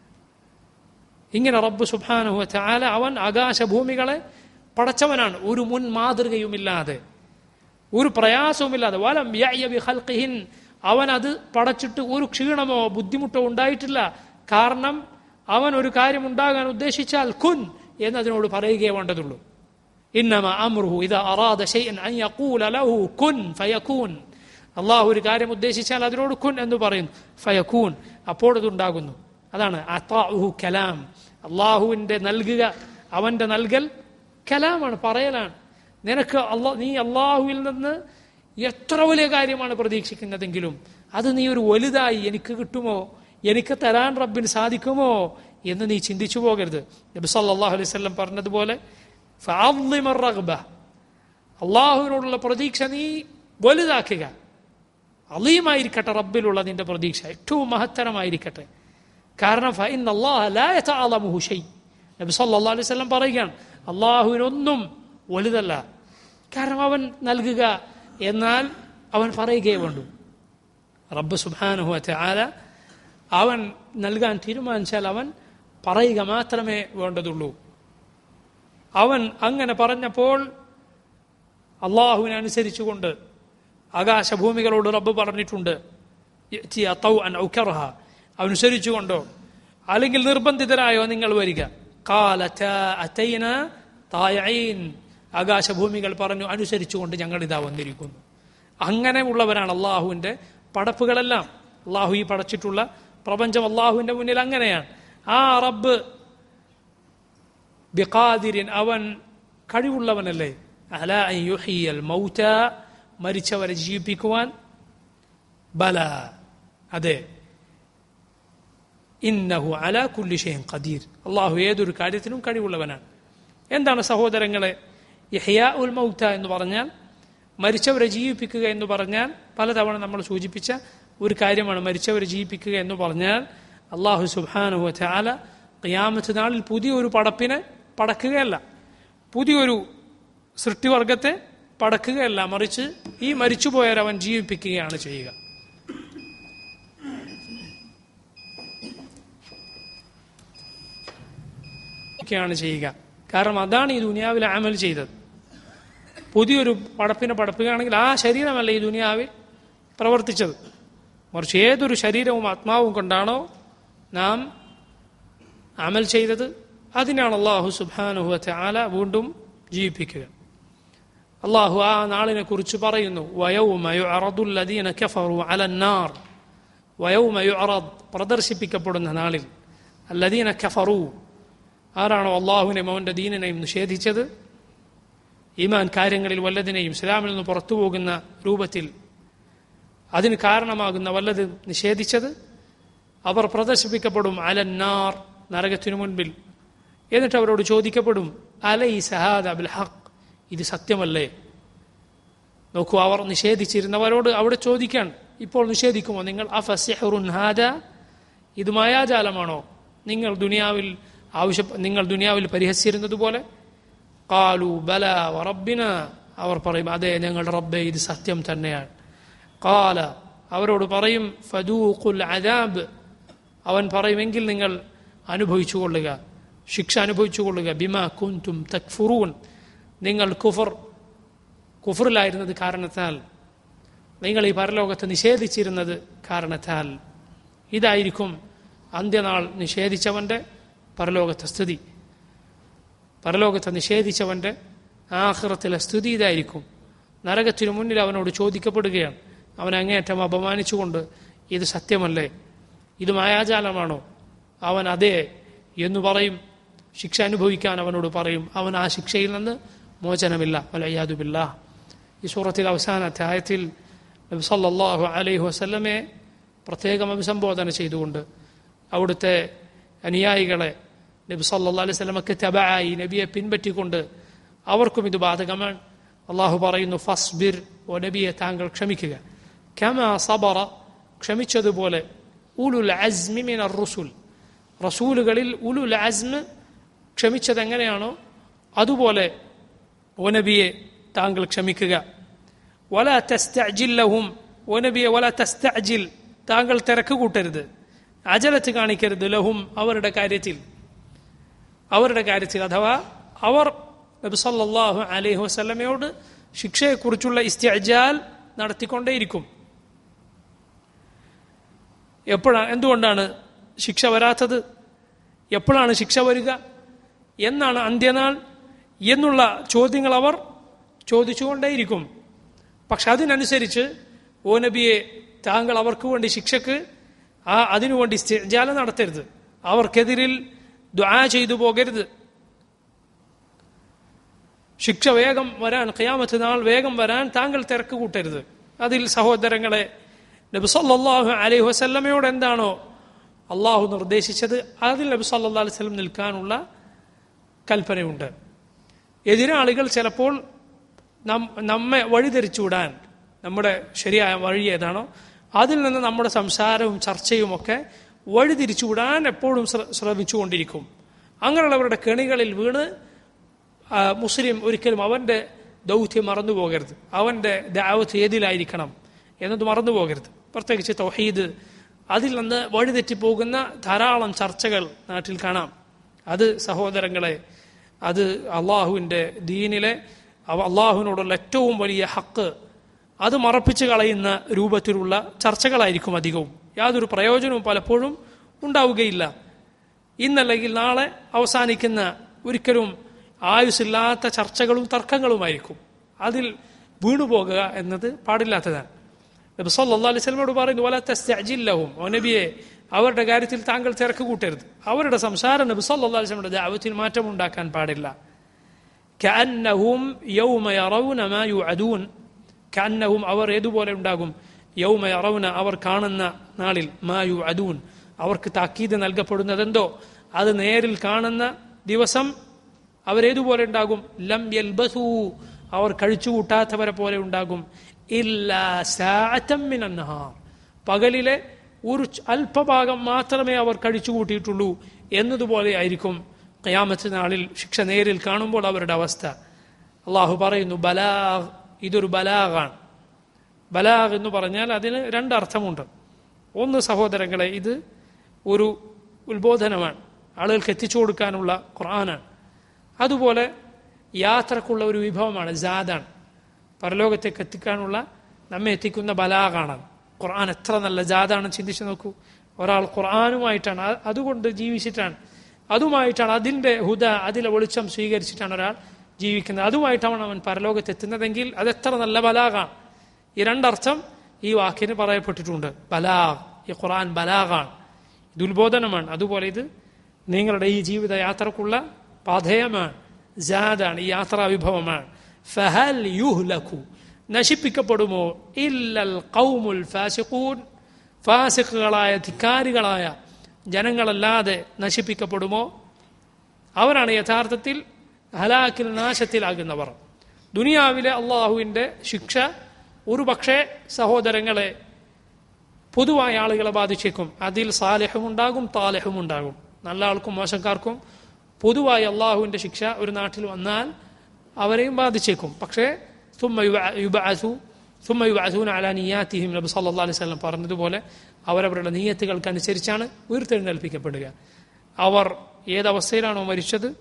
ഇങ്ങനെ റബ്ബ് സുബാനുഹു ചാല അവൻ ആകാശഭൂമികളെ പടച്ചവനാണ് ഒരു മുൻ മാതൃകയുമില്ലാതെ ഒരു പ്രയാസവുമില്ലാതെ വലം യഅ്യ ബിഖൽഖിഹിൻ അവൻ അത് പടച്ചിട്ട് ഒരു ക്ഷീണമോ ബുദ്ധിമുട്ടോ ഉണ്ടായിട്ടില്ല കാരണം അവൻ ഒരു കാര്യം ഉണ്ടാകാൻ ഉദ്ദേശിച്ചാൽ കുൻ എന്നതിനോട് പറയുകയേ വേണ്ടതുള്ളൂ ഇന്നമ അമ്രുഹു ഇത് അറാദ ഷൈഅൻ അൻ യഖൂല ലഹു കുൻ ഫയകൂൻ അള്ളാഹു ഒരു കാര്യം ഉദ്ദേശിച്ചാൽ അതിനോട് കുൻ എന്ന് പറയുന്നു ഫയക്കൂൻ അപ്പോൾ അതുണ്ടാകുന്നു അതാണ് അത്താഹു കലാം അള്ളാഹുവിന്റെ നൽകുക അവന്റെ നൽകൽ കലാമാണ് പറയലാണ് നിനക്ക് അള്ളാ നീ അള്ളാഹുവിൽ നിന്ന് എത്ര വലിയ കാര്യമാണ് പ്രതീക്ഷിക്കുന്നതെങ്കിലും അത് നീ ഒരു വലുതായി എനിക്ക് കിട്ടുമോ എനിക്ക് തരാൻ റബ്ബിന് സാധിക്കുമോ എന്ന് നീ ചിന്തിച്ചു പോകരുത് നബി സല്ലല്ലാഹു അലൈഹി വസല്ലം പറഞ്ഞതുപോലെ ഫഅദ്ദിമർ റഗ്ബ അള്ളാഹുവിനോടുള്ള പ്രതീക്ഷ നീ വലുതാക്കുക അലീമായിരിക്കട്ടെ റബ്ബിലുള്ള നിന്റെ പ്രതീക്ഷ ഏറ്റവും മഹത്തരമായിരിക്കട്ടെ കാരണം ഫൈൻ അള്ളാഹ ലായത്താലമുഹു ഷൈ നബി സല്ലല്ലാഹു അലൈഹി വസല്ലം പറയുകയാണ് അള്ളാഹുവിനൊന്നും വലുതല്ല കാരണം അവൻ നൽകുക എന്നാൽ അവൻ പറയുകയേ വേണ്ടു റബ്ബ് സുബാനുഹു ആല അവൻ നൽകാൻ തീരുമാനിച്ചാൽ അവൻ പറയുക മാത്രമേ വേണ്ടതുള്ളൂ അവൻ അങ്ങനെ പറഞ്ഞപ്പോൾ അള്ളാഹുവിനെ അനുസരിച്ചുകൊണ്ട് ആകാശഭൂമികളോട് റബ്ബ് പറഞ്ഞിട്ടുണ്ട് യഅ്തിയ തൗഅൻ ഔ കർഹ അനുസരിച്ചുകൊണ്ടോ അല്ലെങ്കിൽ നിർബന്ധിതരായോ നിങ്ങൾ വരിക കാലത്ത അത്തൈന തായീൻ ആകാശഭൂമികൾ പറഞ്ഞു അനുസരിച്ചുകൊണ്ട് ഞങ്ങൾ ഇതാ വന്നിരിക്കുന്നു അങ്ങനെ ഉള്ളവരാണ് അള്ളാഹുവിന്റെ പടപ്പുകളെല്ലാം അള്ളാഹു ഈ പടച്ചിട്ടുള്ള പ്രപഞ്ചം അള്ളാഹുവിന്റെ മുന്നിൽ അങ്ങനെയാണ് ആ റബ്ബ് ബിഖാദിരിൻ അവൻ കഴിവുള്ളവനല്ലേ അല അൻ യുഹിയൽ മൗത മരിച്ചവരെ ജീവിപ്പിക്കുവാൻ ബല അതെ ഇന്നഹു അല കുല്ലി ഷെയ്ൻ ഖദീർ അള്ളാഹു ഏതൊരു കാര്യത്തിനും കഴിവുള്ളവനാണ് എന്താണ് സഹോദരങ്ങളെ യഹ്യാ ഉൽ മൗത്ത എന്ന് പറഞ്ഞാൽ മരിച്ചവരെ ജീവിപ്പിക്കുക എന്ന് പറഞ്ഞാൽ പലതവണ നമ്മൾ സൂചിപ്പിച്ച ഒരു കാര്യമാണ് മരിച്ചവരെ ജീവിപ്പിക്കുക എന്ന് പറഞ്ഞാൽ അള്ളാഹു സുബാനുഹു ചാല ഖിയാമത്ത് നാളിൽ പുതിയൊരു പടപ്പിനെ പടക്കുകയല്ല പുതിയൊരു സൃഷ്ടിവർഗത്തെ പടക്കുകയല്ല മറിച്ച് ഈ മരിച്ചുപോയവരവൻ ജീവിപ്പിക്കുകയാണ് ചെയ്യുക ഒക്കെയാണ് ചെയ്യുക കാരണം അതാണ് ഈ ദുനിയാവിൽ അമൽ ചെയ്തത് പുതിയൊരു പടപ്പിനെ പടപ്പുകയാണെങ്കിൽ ആ ശരീരമല്ല ഈ ദുനിയാവിൽ പ്രവർത്തിച്ചത് മറിച്ച് ഏതൊരു ശരീരവും ആത്മാവും കൊണ്ടാണോ നാം അമൽ ചെയ്തത് അതിനാണ് അള്ളാഹു സുബാനുഹുവത്തെ ആല വീണ്ടും ജീവിപ്പിക്കുക അള്ളാഹു ആ നാളിനെ കുറിച്ച് പറയുന്നു വയൗമയു അറദുല്ലദീന കഫറു അലന്നാർ വയൗമയു അറദ് പ്രദർശിപ്പിക്കപ്പെടുന്ന നാളിൽ അല്ലദീന കഫറു ആരാണോ അള്ളാഹുവിനെയും അവന്റെ ദീനിനെയും നിഷേധിച്ചത് ഈമാൻ കാര്യങ്ങളിൽ വല്ലതിനെയും ഇസ്ലാമിൽ നിന്ന് പുറത്തു പോകുന്ന രൂപത്തിൽ അതിന് കാരണമാകുന്ന വല്ലത് നിഷേധിച്ചത് അവർ പ്രദർശിപ്പിക്കപ്പെടും അലന്നാർ നരകത്തിനു മുൻപിൽ എന്നിട്ട് അവരോട് ചോദിക്കപ്പെടും അലൈ സഹാദ് അബുൽ ഹക്ക് ഇത് സത്യമല്ലേ നോക്കൂ അവർ നിഷേധിച്ചിരുന്നവരോട് അവിടെ ചോദിക്കാൻ ഇപ്പോൾ നിഷേധിക്കുമോ നിങ്ങൾ അഫസിഹുറുൻ ഹാദ ഇത് മായാജാലമാണോ നിങ്ങൾ ദുനിയാവിൽ ആവശ്യ നിങ്ങൾ ദുനിയാവിൽ പരിഹസിച്ചിരുന്നത് പോലെ കാലു ബല റബ്ബിന അവർ പറയും അതെ ഞങ്ങളുടെ റബ്ബെ ഇത് സത്യം തന്നെയാണ് കാല അവരോട് പറയും ഫദൂഖുൽ അദാബ് അവൻ പറയുമെങ്കിൽ നിങ്ങൾ അനുഭവിച്ചു കൊള്ളുക ശിക്ഷ അനുഭവിച്ചു കൊള്ളുക ബിമ കുന്തും തക്ഫുറൂൻ നിങ്ങൾ കുഫർ കുഫറിലായിരുന്നത് കാരണത്താൽ നിങ്ങൾ ഈ പരലോകത്തെ നിഷേധിച്ചിരുന്നത് കാരണത്താൽ ഇതായിരിക്കും അന്ത്യനാൾ നിഷേധിച്ചവന്റെ പരലോകത്തെ സ്ഥിതി പരലോകത്തെ നിഷേധിച്ചവന്റെ ആഹ്റത്തിലെ സ്ഥിതി ഇതായിരിക്കും നരകത്തിനു മുന്നിൽ അവനോട് ചോദിക്കപ്പെടുകയാണ് അവൻ അങ്ങേയറ്റം അപമാനിച്ചുകൊണ്ട് ഇത് സത്യമല്ലേ ഇത് മായാജാലമാണോ അവൻ അതെ എന്ന് പറയും ശിക്ഷ അനുഭവിക്കാൻ അവനോട് പറയും അവൻ ആ ശിക്ഷയിൽ നിന്ന് മോചനമില്ല വലയ്യാതുമില്ല ഈ സൂറത്തിൽ അവസാന അധ്യായത്തിൽ നബി സല്ലല്ലാഹു അലൈഹി വസല്ലമയെ പ്രത്യേകം അഭിസംബോധന ചെയ്തുകൊണ്ട് അവിടുത്തെ അനുയായികളെ നബി സല്ലല്ലാഹു അലൈഹി വസല്ലമക്ക് തബായി നബിയെ പിൻപറ്റിക്കൊണ്ട് അവർക്കും ഇത് ബാധകമാണ് അള്ളാഹു പറയുന്നു ഫസ്ബിർ ഓ നബിയെ താങ്കൾ ക്ഷമിക്കുക കമ സബറ ക്ഷമിച്ചതുപോലെ ഉലുൽ അസ്മി മിന റുസുൽ റസൂലുകളിൽ ഉലുൽ അസ്മ് ക്ഷമിച്ചത് എങ്ങനെയാണോ അതുപോലെ ഓ നബിയെ താങ്കൾ ക്ഷമിക്കുക വല തസ്തഅജില്ലഹും ഓ നബിയെ വല തസ്തഅജിൽ താങ്കൾ തിരക്ക് കൂട്ടരുത് അജലത്ത് കാണിക്കരുത് ലഹും അവരുടെ കാര്യത്തിൽ അവരുടെ കാര്യത്തിൽ അഥവാ അവർ നബി സല്ലല്ലാഹു അലൈഹി വസല്ലമയോട് ശിക്ഷയെക്കുറിച്ചുള്ള ഇസ്തിഅജാൽ നടത്തിക്കൊണ്ടേയിരിക്കും എപ്പോഴാണ് എന്തുകൊണ്ടാണ് ശിക്ഷ വരാത്തത് എപ്പോഴാണ് ശിക്ഷ വരിക എന്നാണ് അന്ത്യനാൾ എന്നുള്ള ചോദ്യങ്ങൾ അവർ ചോദിച്ചുകൊണ്ടേയിരിക്കും പക്ഷെ അതിനനുസരിച്ച് ഓ നബിയെ താങ്കൾ അവർക്ക് വേണ്ടി ശിക്ഷക്ക് ആ അതിനുവേണ്ടി ജാലം നടത്തരുത് അവർക്കെതിരിൽ ദ്വാ ചെയ്തു പോകരുത് ശിക്ഷ വേഗം വരാൻ ഖിയാമത്ത് നാൾ വേഗം വരാൻ താങ്കൾ തിരക്ക് കൂട്ടരുത് അതിൽ സഹോദരങ്ങളെ നബി സല്ലല്ലാഹു അലൈഹി വസല്ലമയോട് എന്താണോ അള്ളാഹു നിർദ്ദേശിച്ചത് അതിൽ നബി സല്ലല്ലാഹു അലൈഹി വസല്ലം നിൽക്കാനുള്ള കൽപ്പനയുണ്ട് എതിരാളികൾ ചിലപ്പോൾ നം നമ്മെ വഴിതിരിച്ചുവിടാൻ നമ്മുടെ ശരിയായ വഴി ഏതാണോ അതിൽ നിന്ന് നമ്മുടെ സംസാരവും ചർച്ചയും ഒക്കെ വഴിതിരിച്ചുവിടാൻ എപ്പോഴും ശ്രമിച്ചുകൊണ്ടിരിക്കും അങ്ങനെയുള്ളവരുടെ കെണികളിൽ വീണ് മുസ്ലിം ഒരിക്കലും അവന്റെ ദൗത്യം മറന്നു പോകരുത് അവന്റെ ദാവത്ത് ഏതിലായിരിക്കണം എന്നത് മറന്നു പോകരുത് പ്രത്യേകിച്ച് തൗഹീദ് അതിൽ നിന്ന് വഴിതെറ്റിപ്പോകുന്ന ധാരാളം ചർച്ചകൾ നാട്ടിൽ കാണാം അത് സഹോദരങ്ങളെ അത് അള്ളാഹുവിൻ്റെ ദീനിലെ അള്ളാഹുവിനോടുള്ള ഏറ്റവും വലിയ ഹക്ക് അത് മറപ്പിച്ച് കളയുന്ന രൂപത്തിലുള്ള ചർച്ചകളായിരിക്കും അധികവും യാതൊരു പ്രയോജനവും പലപ്പോഴും ഉണ്ടാവുകയില്ല ഇന്നല്ലെങ്കിൽ നാളെ അവസാനിക്കുന്ന ഒരിക്കലും ആയുസില്ലാത്ത ചർച്ചകളും തർക്കങ്ങളുമായിരിക്കും അതിൽ വീണുപോകുക എന്നത് പാടില്ലാത്തതാണ് നബി സല്ലല്ലാഹു അലൈഹി വസല്ലമയോട് പറയുന്നു വല തസ്തഅജില്ലഹും ഓ നബിയെ അവരുടെ കാര്യത്തിൽ താങ്കൾ തിരക്ക് കൂട്ടരുത് അവരുടെ സംസാരം നബി സല്ലല്ലാഹു അലൈഹി വസല്ലമയുടെ ദഅവത്തിൽ മാറ്റം ഉണ്ടാക്കാൻ പാടില്ല കഅന്നഹും യൗമ യറൗന മാ യുഅദൂൻ കഅന്നഹും അവർ ഏതുപോലെ ഉണ്ടാകും യൗമ യറൗന അവർ കാണുന്ന നാളിൽ മാ യുഅദൂൻ അവർക്ക് താക്കീത് നൽകപ്പെടുന്നതെന്തോ അത് നേരിൽ കാണുന്ന ദിവസം അവരേതുപോലെ ഉണ്ടാകും ലം യൽബസു അവർ കഴിച്ചുകൂട്ടാത്തവരെ പോലെ ഉണ്ടാകും ഇല്ലാമിനഹാർ പകലിലെ ഒരു അല്പഭാഗം മാത്രമേ അവർ കഴിച്ചു കൂട്ടിയിട്ടുള്ളൂ എന്നതുപോലെ ആയിരിക്കും കയാമത്ത് നാളിൽ ശിക്ഷ നേരിൽ കാണുമ്പോൾ അവരുടെ അവസ്ഥ അള്ളാഹു പറയുന്നു ബലാഗ് ഇതൊരു ബലാഗാണ് ബലാഗ് എന്ന് പറഞ്ഞാൽ അതിന് രണ്ടർത്ഥമുണ്ട് ഒന്ന് സഹോദരങ്ങളെ ഇത് ഒരു ഉത്ബോധനമാണ് ആളുകൾക്ക് എത്തിച്ചു കൊടുക്കാനുള്ള ഖുർആനാണ് അതുപോലെ യാത്രക്കുള്ള ഒരു വിഭവമാണ് ജാദാണ് പരലോകത്തേക്ക് എത്തിക്കാനുള്ള നമ്മെ എത്തിക്കുന്ന ബലാഗാണ് ഖുർആൻ എത്ര നല്ല ജാദാണ് ചിന്തിച്ചു നോക്കൂ ഒരാൾ ഖുർആാനുമായിട്ടാണ് അതുകൊണ്ട് ജീവിച്ചിട്ടാണ് അതുമായിട്ടാണ് അതിൻ്റെ ഹുദ അതിലെ വെളിച്ചം സ്വീകരിച്ചിട്ടാണ് ഒരാൾ ജീവിക്കുന്നത് അതുമായിട്ടാണ് അവൻ പരലോകത്ത് എത്തുന്നതെങ്കിൽ അത് എത്ര നല്ല ബലാഗാണ് ഈ രണ്ടർത്ഥം ഈ വാക്കിന് പറയപ്പെട്ടിട്ടുണ്ട് ബലാഗ് ഈ ഖുർആൻ ബലാഗാണ് ഇത് ഉത്ബോധനമാണ് അതുപോലെ ഇത് നിങ്ങളുടെ ഈ ജീവിത യാത്രക്കുള്ള പാധേയമാണ് ജാദാണ് ഈ യാത്രാ വിഭവമാണ് ഫഹൽ യുഹ്ലഖു നശിപ്പിക്കപ്പെടുമോ ഇല്ലൽ ഖൗമുൽ ഫാസിഖൂൻ ഫാസിഖുകളായ ധിക്കാരികളായ ജനങ്ങളല്ലാതെ നശിപ്പിക്കപ്പെടുമോ അവരാണ് യഥാർത്ഥത്തിൽ ഹലാക്കിൽ നാശത്തിലാകുന്നവർ ദുനിയാവിലെ അള്ളാഹുവിൻ്റെ ശിക്ഷ ഒരു പക്ഷേ സഹോദരങ്ങളെ പൊതുവായ ആളുകളെ ബാധിച്ചേക്കും അതിൽ സാലിഹും ഉണ്ടാകും താലിഹും ഉണ്ടാകും നല്ല ആൾക്കും മോശക്കാർക്കും പൊതുവായി അള്ളാഹുവിൻ്റെ ശിക്ഷ ഒരു നാട്ടിൽ വന്നാൽ അവരെയും ബാധിച്ചേക്കും പക്ഷേ ثم يبعثوا ثم يبعثون على نياتهم നബി സല്ലല്ലാഹു അലൈഹി വസല്ലം പറഞ്ഞതുപോലെ അവരവരുടെ നീയത്തുകൾക്കനുസരിച്ചാണ് ഉയർത്തെഴുന്നേൽപ്പിക്കപ്പെടുക അവർ ഏതവസ്ഥയിലാണോ മരിച്ചത്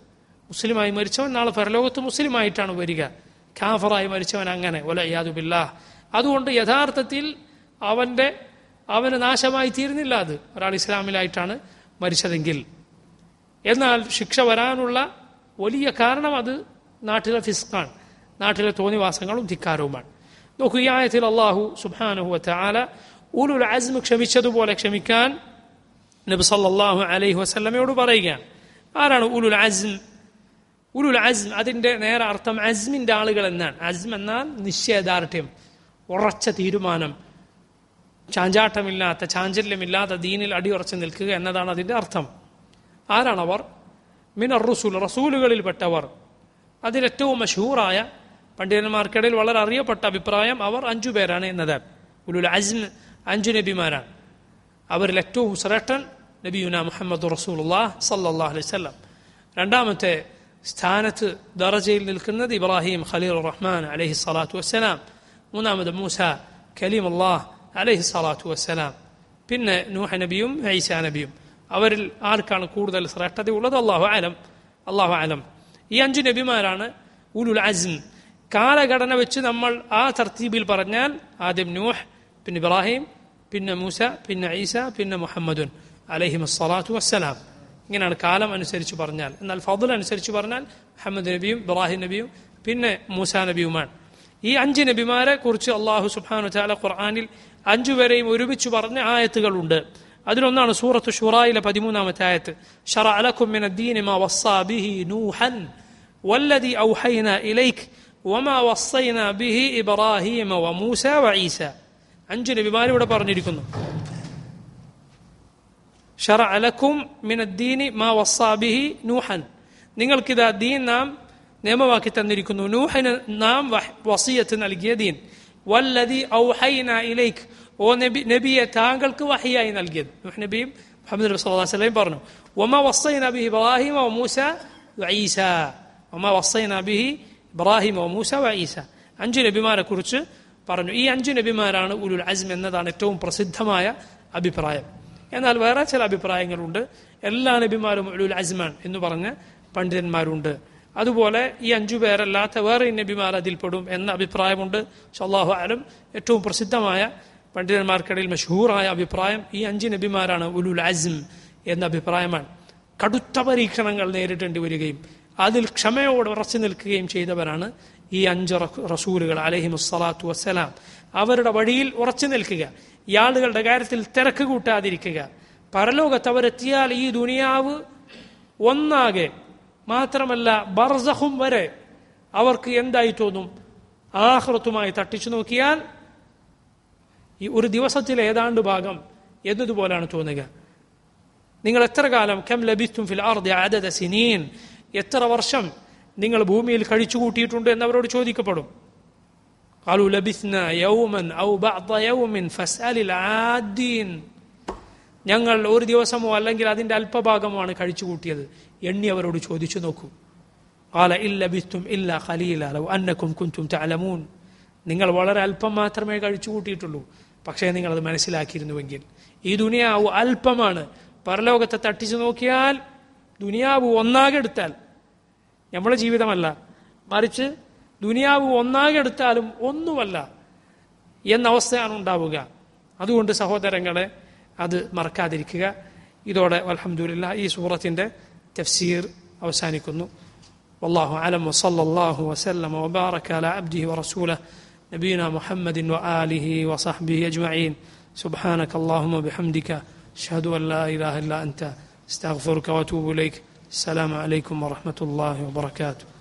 മുസ്ലിമായി മരിച്ചവൻ നാളെ പരലോകത്ത് മുസ്ലിമായിട്ടാണ് വരിക കാഫറായി മരിച്ചവൻ അങ്ങനെ ഒല യാതുബില്ലാ അതുകൊണ്ട് യഥാർത്ഥത്തിൽ അവന്റെ അവന് നാശമായി തീരുന്നില്ല അത് ഒരാൾ ഇസ്ലാമിലായിട്ടാണ് മരിച്ചതെങ്കിൽ എന്നാൽ ശിക്ഷ വരാനുള്ള വലിയ കാരണം അത് നാട്ടിലെ ഫിസ്കാണ് നാട്ടിലെ തോന്നിവാസങ്ങളും ധിക്കാരവുമാണ് നോക്കൂ ഈ ആയത്തിൽ അള്ളാഹു സുബാനുഹുവത്തെ ആല ഉലുൽ അസ്മ് ക്ഷമിച്ചതുപോലെ ക്ഷമിക്കാൻ നബി സല്ലല്ലാഹു അലൈഹി വസല്ലമയോട് പറയുകയാണ് ആരാണ് ഉലുൽ അസ്ം ഉലുൽ അസ്ം അതിന്റെ നേരെ അർത്ഥം അസ്മിന്റെ ആളുകൾ എന്നാണ് അസ്ം എന്നാൽ നിശ്ചയദാർഢ്യം ഉറച്ച തീരുമാനം ചാഞ്ചാട്ടമില്ലാത്ത ചാഞ്ചല്യമില്ലാത്ത ദീനിൽ അടിയുറച്ച് നിൽക്കുക എന്നതാണ് അതിന്റെ അർത്ഥം ആരാണവർ മിനർ റസൂൽ റസൂലുകളിൽപ്പെട്ടവർ അതിലേറ്റവും മഷൂറായ പണ്ഡിതന്മാർക്കിടയിൽ വളരെ അറിയപ്പെട്ട അഭിപ്രായം അവർ അഞ്ചു പേരാണ് എന്നത് ഉലുൽ അസ്ം അഞ്ചു നബിമാരാണ് അവരിൽ ഏറ്റവും ശ്രേഷ്ഠൻ നബിയുന മുഹമ്മദ് റസൂലുല്ലാഹ് സല്ലല്ലാഹു അലൈഹി വസല്ലം രണ്ടാമത്തെ സ്ഥാനത്ത് ദറജയിൽ നിൽക്കുന്നത് ഇബ്രാഹിം ഖലീൽ റഹ്മാൻ അലൈഹി സ്വലാത്തു വസ്സലാം മൂന്നാമത് മൂസ കലീം അള്ളാഹ് അലൈഹി സ്വലാത്തു വസ്സലാം പിന്നെ നൂഹ നബിയും ഐസ നബിയും അവരിൽ ആർക്കാണ് കൂടുതൽ ശ്രേഷ്ഠതയുള്ളത് അള്ളാഹു ആലം അള്ളാഹു ആലം ഈ അഞ്ചു നബിമാരാണ് ഉലുൽ അസ്ം കാലഘടന വെച്ച് നമ്മൾ ആ തർത്തീബിൽ പറഞ്ഞാൽ ആദ്യം നൂഹ് പിന്നെ ഇബ്രാഹിം പിന്നെ മൂസ പിന്നെ ഈസ പിന്നെ മുഹമ്മദുൻ അലഹിം സ്വലാത്തു വസ്സലാം ഇങ്ങനെയാണ് കാലം അനുസരിച്ച് പറഞ്ഞാൽ എന്നാൽ ഫضൽ അനുസരിച്ച് പറഞ്ഞാൽ മുഹമ്മദ് നബിയും ഇബ്രാഹിം നബിയും പിന്നെ മൂസ നബിയുമാണ് ഈ അഞ്ച് നബിമാരെ കുറിച്ച് അള്ളാഹു സുബാനു ചാല ഖുർആാനിൽ അഞ്ചുപേരെയും ഒരുമിച്ച് പറഞ്ഞ ആയത്തുകളുണ്ട് അതിലൊന്നാണ് സൂറത്ത് ഷുറായിലെ പതിമൂന്നാമത്തെ ആയത്ത് ഷറ അലക്കും മിന الدين ما وصى به نوحا والذي أوحينا إليك وما وصينا به إبراهيم وموسى وعيسى അഞ്ച് നബിമാർ ഇവിടെ പറഞ്ഞിരിക്കുന്നു ഷറ അലക്കും മിന الدين ما وصى به نوحا നിങ്ങൾക്കിതാ ദീൻ നാം നിയമമാക്കി തന്നിരിക്കുന്നു നൂഹിന് നാം വസിയത്ത് നൽകിയ ദീൻ വല്ലതി ഔഹൈന ഇലൈക്ക് ഓ നബി നബിയെ താങ്കൾക്ക് വഹിയായി നൽകിയത് നൂഹ് നബിയും മുഹമ്മദ് നബി സല്ലല്ലാഹു അലൈഹി വസല്ലം പറഞ്ഞു വമ വസൈന ബിഹി ഇബ്രാഹിം വ മൂസ വഈസ വമ വസൈന ബിഹി ഇബ്രാഹിം വ മൂസ വഈസ അഞ്ച് നബിമാരെ കുറിച്ച് പറഞ്ഞു ഈ അഞ്ച് നബിമാരാണ് ഉലുൽ അസ്ം എന്നതാണ് ഏറ്റവും പ്രസിദ്ധമായ അഭിപ്രായം എന്നാൽ വേറെ ചില അഭിപ്രായങ്ങളുണ്ട് എല്ലാ നബിമാരും ഉലുൽ അസ്മാൻ എന്ന് പറഞ്ഞ പണ്ഡിതന്മാരുണ്ട് അതുപോലെ ഈ അഞ്ചു പേരല്ലാത്ത വേറെ നബിമാർ അതിൽപ്പെടും എന്ന അഭിപ്രായമുണ്ട് ഷല്ലാഹു ആലം ഏറ്റവും പ്രസിദ്ധമായ പണ്ഡിതന്മാർക്കിടയിൽ മഷഹൂറായ അഭിപ്രായം ഈ അഞ്ച് നബിമാരാണ് ഉലുൽ അസ്ം എന്ന അഭിപ്രായമാണ് കടുത്ത പരീക്ഷണങ്ങൾ നേരിടേണ്ടി വരികയും അതിൽ ക്ഷമയോടെ ഉറച്ചു നിൽക്കുകയും ചെയ്തവരാണ് ഈ അഞ്ച് റസൂലുകൾ അലഹി മുസ്സലാത്തു വസ്സലാം അവരുടെ വഴിയിൽ ഉറച്ചു നിൽക്കുക ഈ ആളുകളുടെ കാര്യത്തിൽ തിരക്ക് കൂട്ടാതിരിക്കുക പരലോകത്ത് അവരെത്തിയാൽ ഈ ദുനിയാവ് ഒന്നാകെ മാത്രമല്ല ബർസഹും വരെ അവർക്ക് എന്തായി തോന്നും ആഹ്റത്തുമായി തട്ടിച്ചു നോക്കിയാൽ ഈ ഒരു ദിവസത്തിലെ ഏതാണ്ട് ഭാഗം എന്നതുപോലാണ് തോന്നുക നിങ്ങൾ എത്ര കാലം കം ലഭിത്തും ഫിൽ ആർദി ആദത സിനീൻ എത്ര വർഷം നിങ്ങൾ ഭൂമിയിൽ കഴിച്ചു കൂട്ടിയിട്ടുണ്ട് എന്നവരോട് ചോദിക്കപ്പെടും قالوا لبثنا يوما أو بعض يوم فاسأل العادين ഞങ്ങൾ ഒരു ദിവസമോ അല്ലെങ്കിൽ അതിന്റെ അല്പഭാഗമാണ് കഴിച്ചു കൂട്ടിയത് എണ്ണി അവരോട് ചോദിച്ചു നോക്കൂ قال إن لبثتم إلا قليلا لو أنكم كنتم تعلمون നിങ്ങൾ വളരെ അല്പം മാത്രമേ കഴിച്ചു കൂട്ടിയിട്ടുള്ളൂ പക്ഷേ നിങ്ങൾ അത് മനസ്സിലാക്കിയിരുന്നുവെങ്കിൽ ഈ ദുനിയാവ് അല്പമാണ് പരലോകത്തെ തട്ടിച്ചു നോക്കിയാൽ ദുനിയാവ് ഒന്നാകെ എടുത്താൽ നമ്മുടെ ജീവിതമല്ല മറിച്ച് ദുനിയാവ് ഒന്നാകെ എടുത്താലും ഒന്നുമല്ല എന്ന അവസ്ഥയാണ് ഉണ്ടാവുക അതുകൊണ്ട് സഹോദരങ്ങളെ അത് മറക്കാതിരിക്കുക ഇതോടെ അലഹമുല്ല ഈ സൂറത്തിന്റെ തഫ്സീർ അവസാനിക്കുന്നു والله أعلم وصلى الله وسلم وبارك على عبده ورسوله نبينا محمد وآله وصحبه أجمعين سبحانك اللهم وبحمدك أشهد أن لا إله إلا أنت استغفرك وأتوب إليك السلام عليكم ورحمة الله وبركاته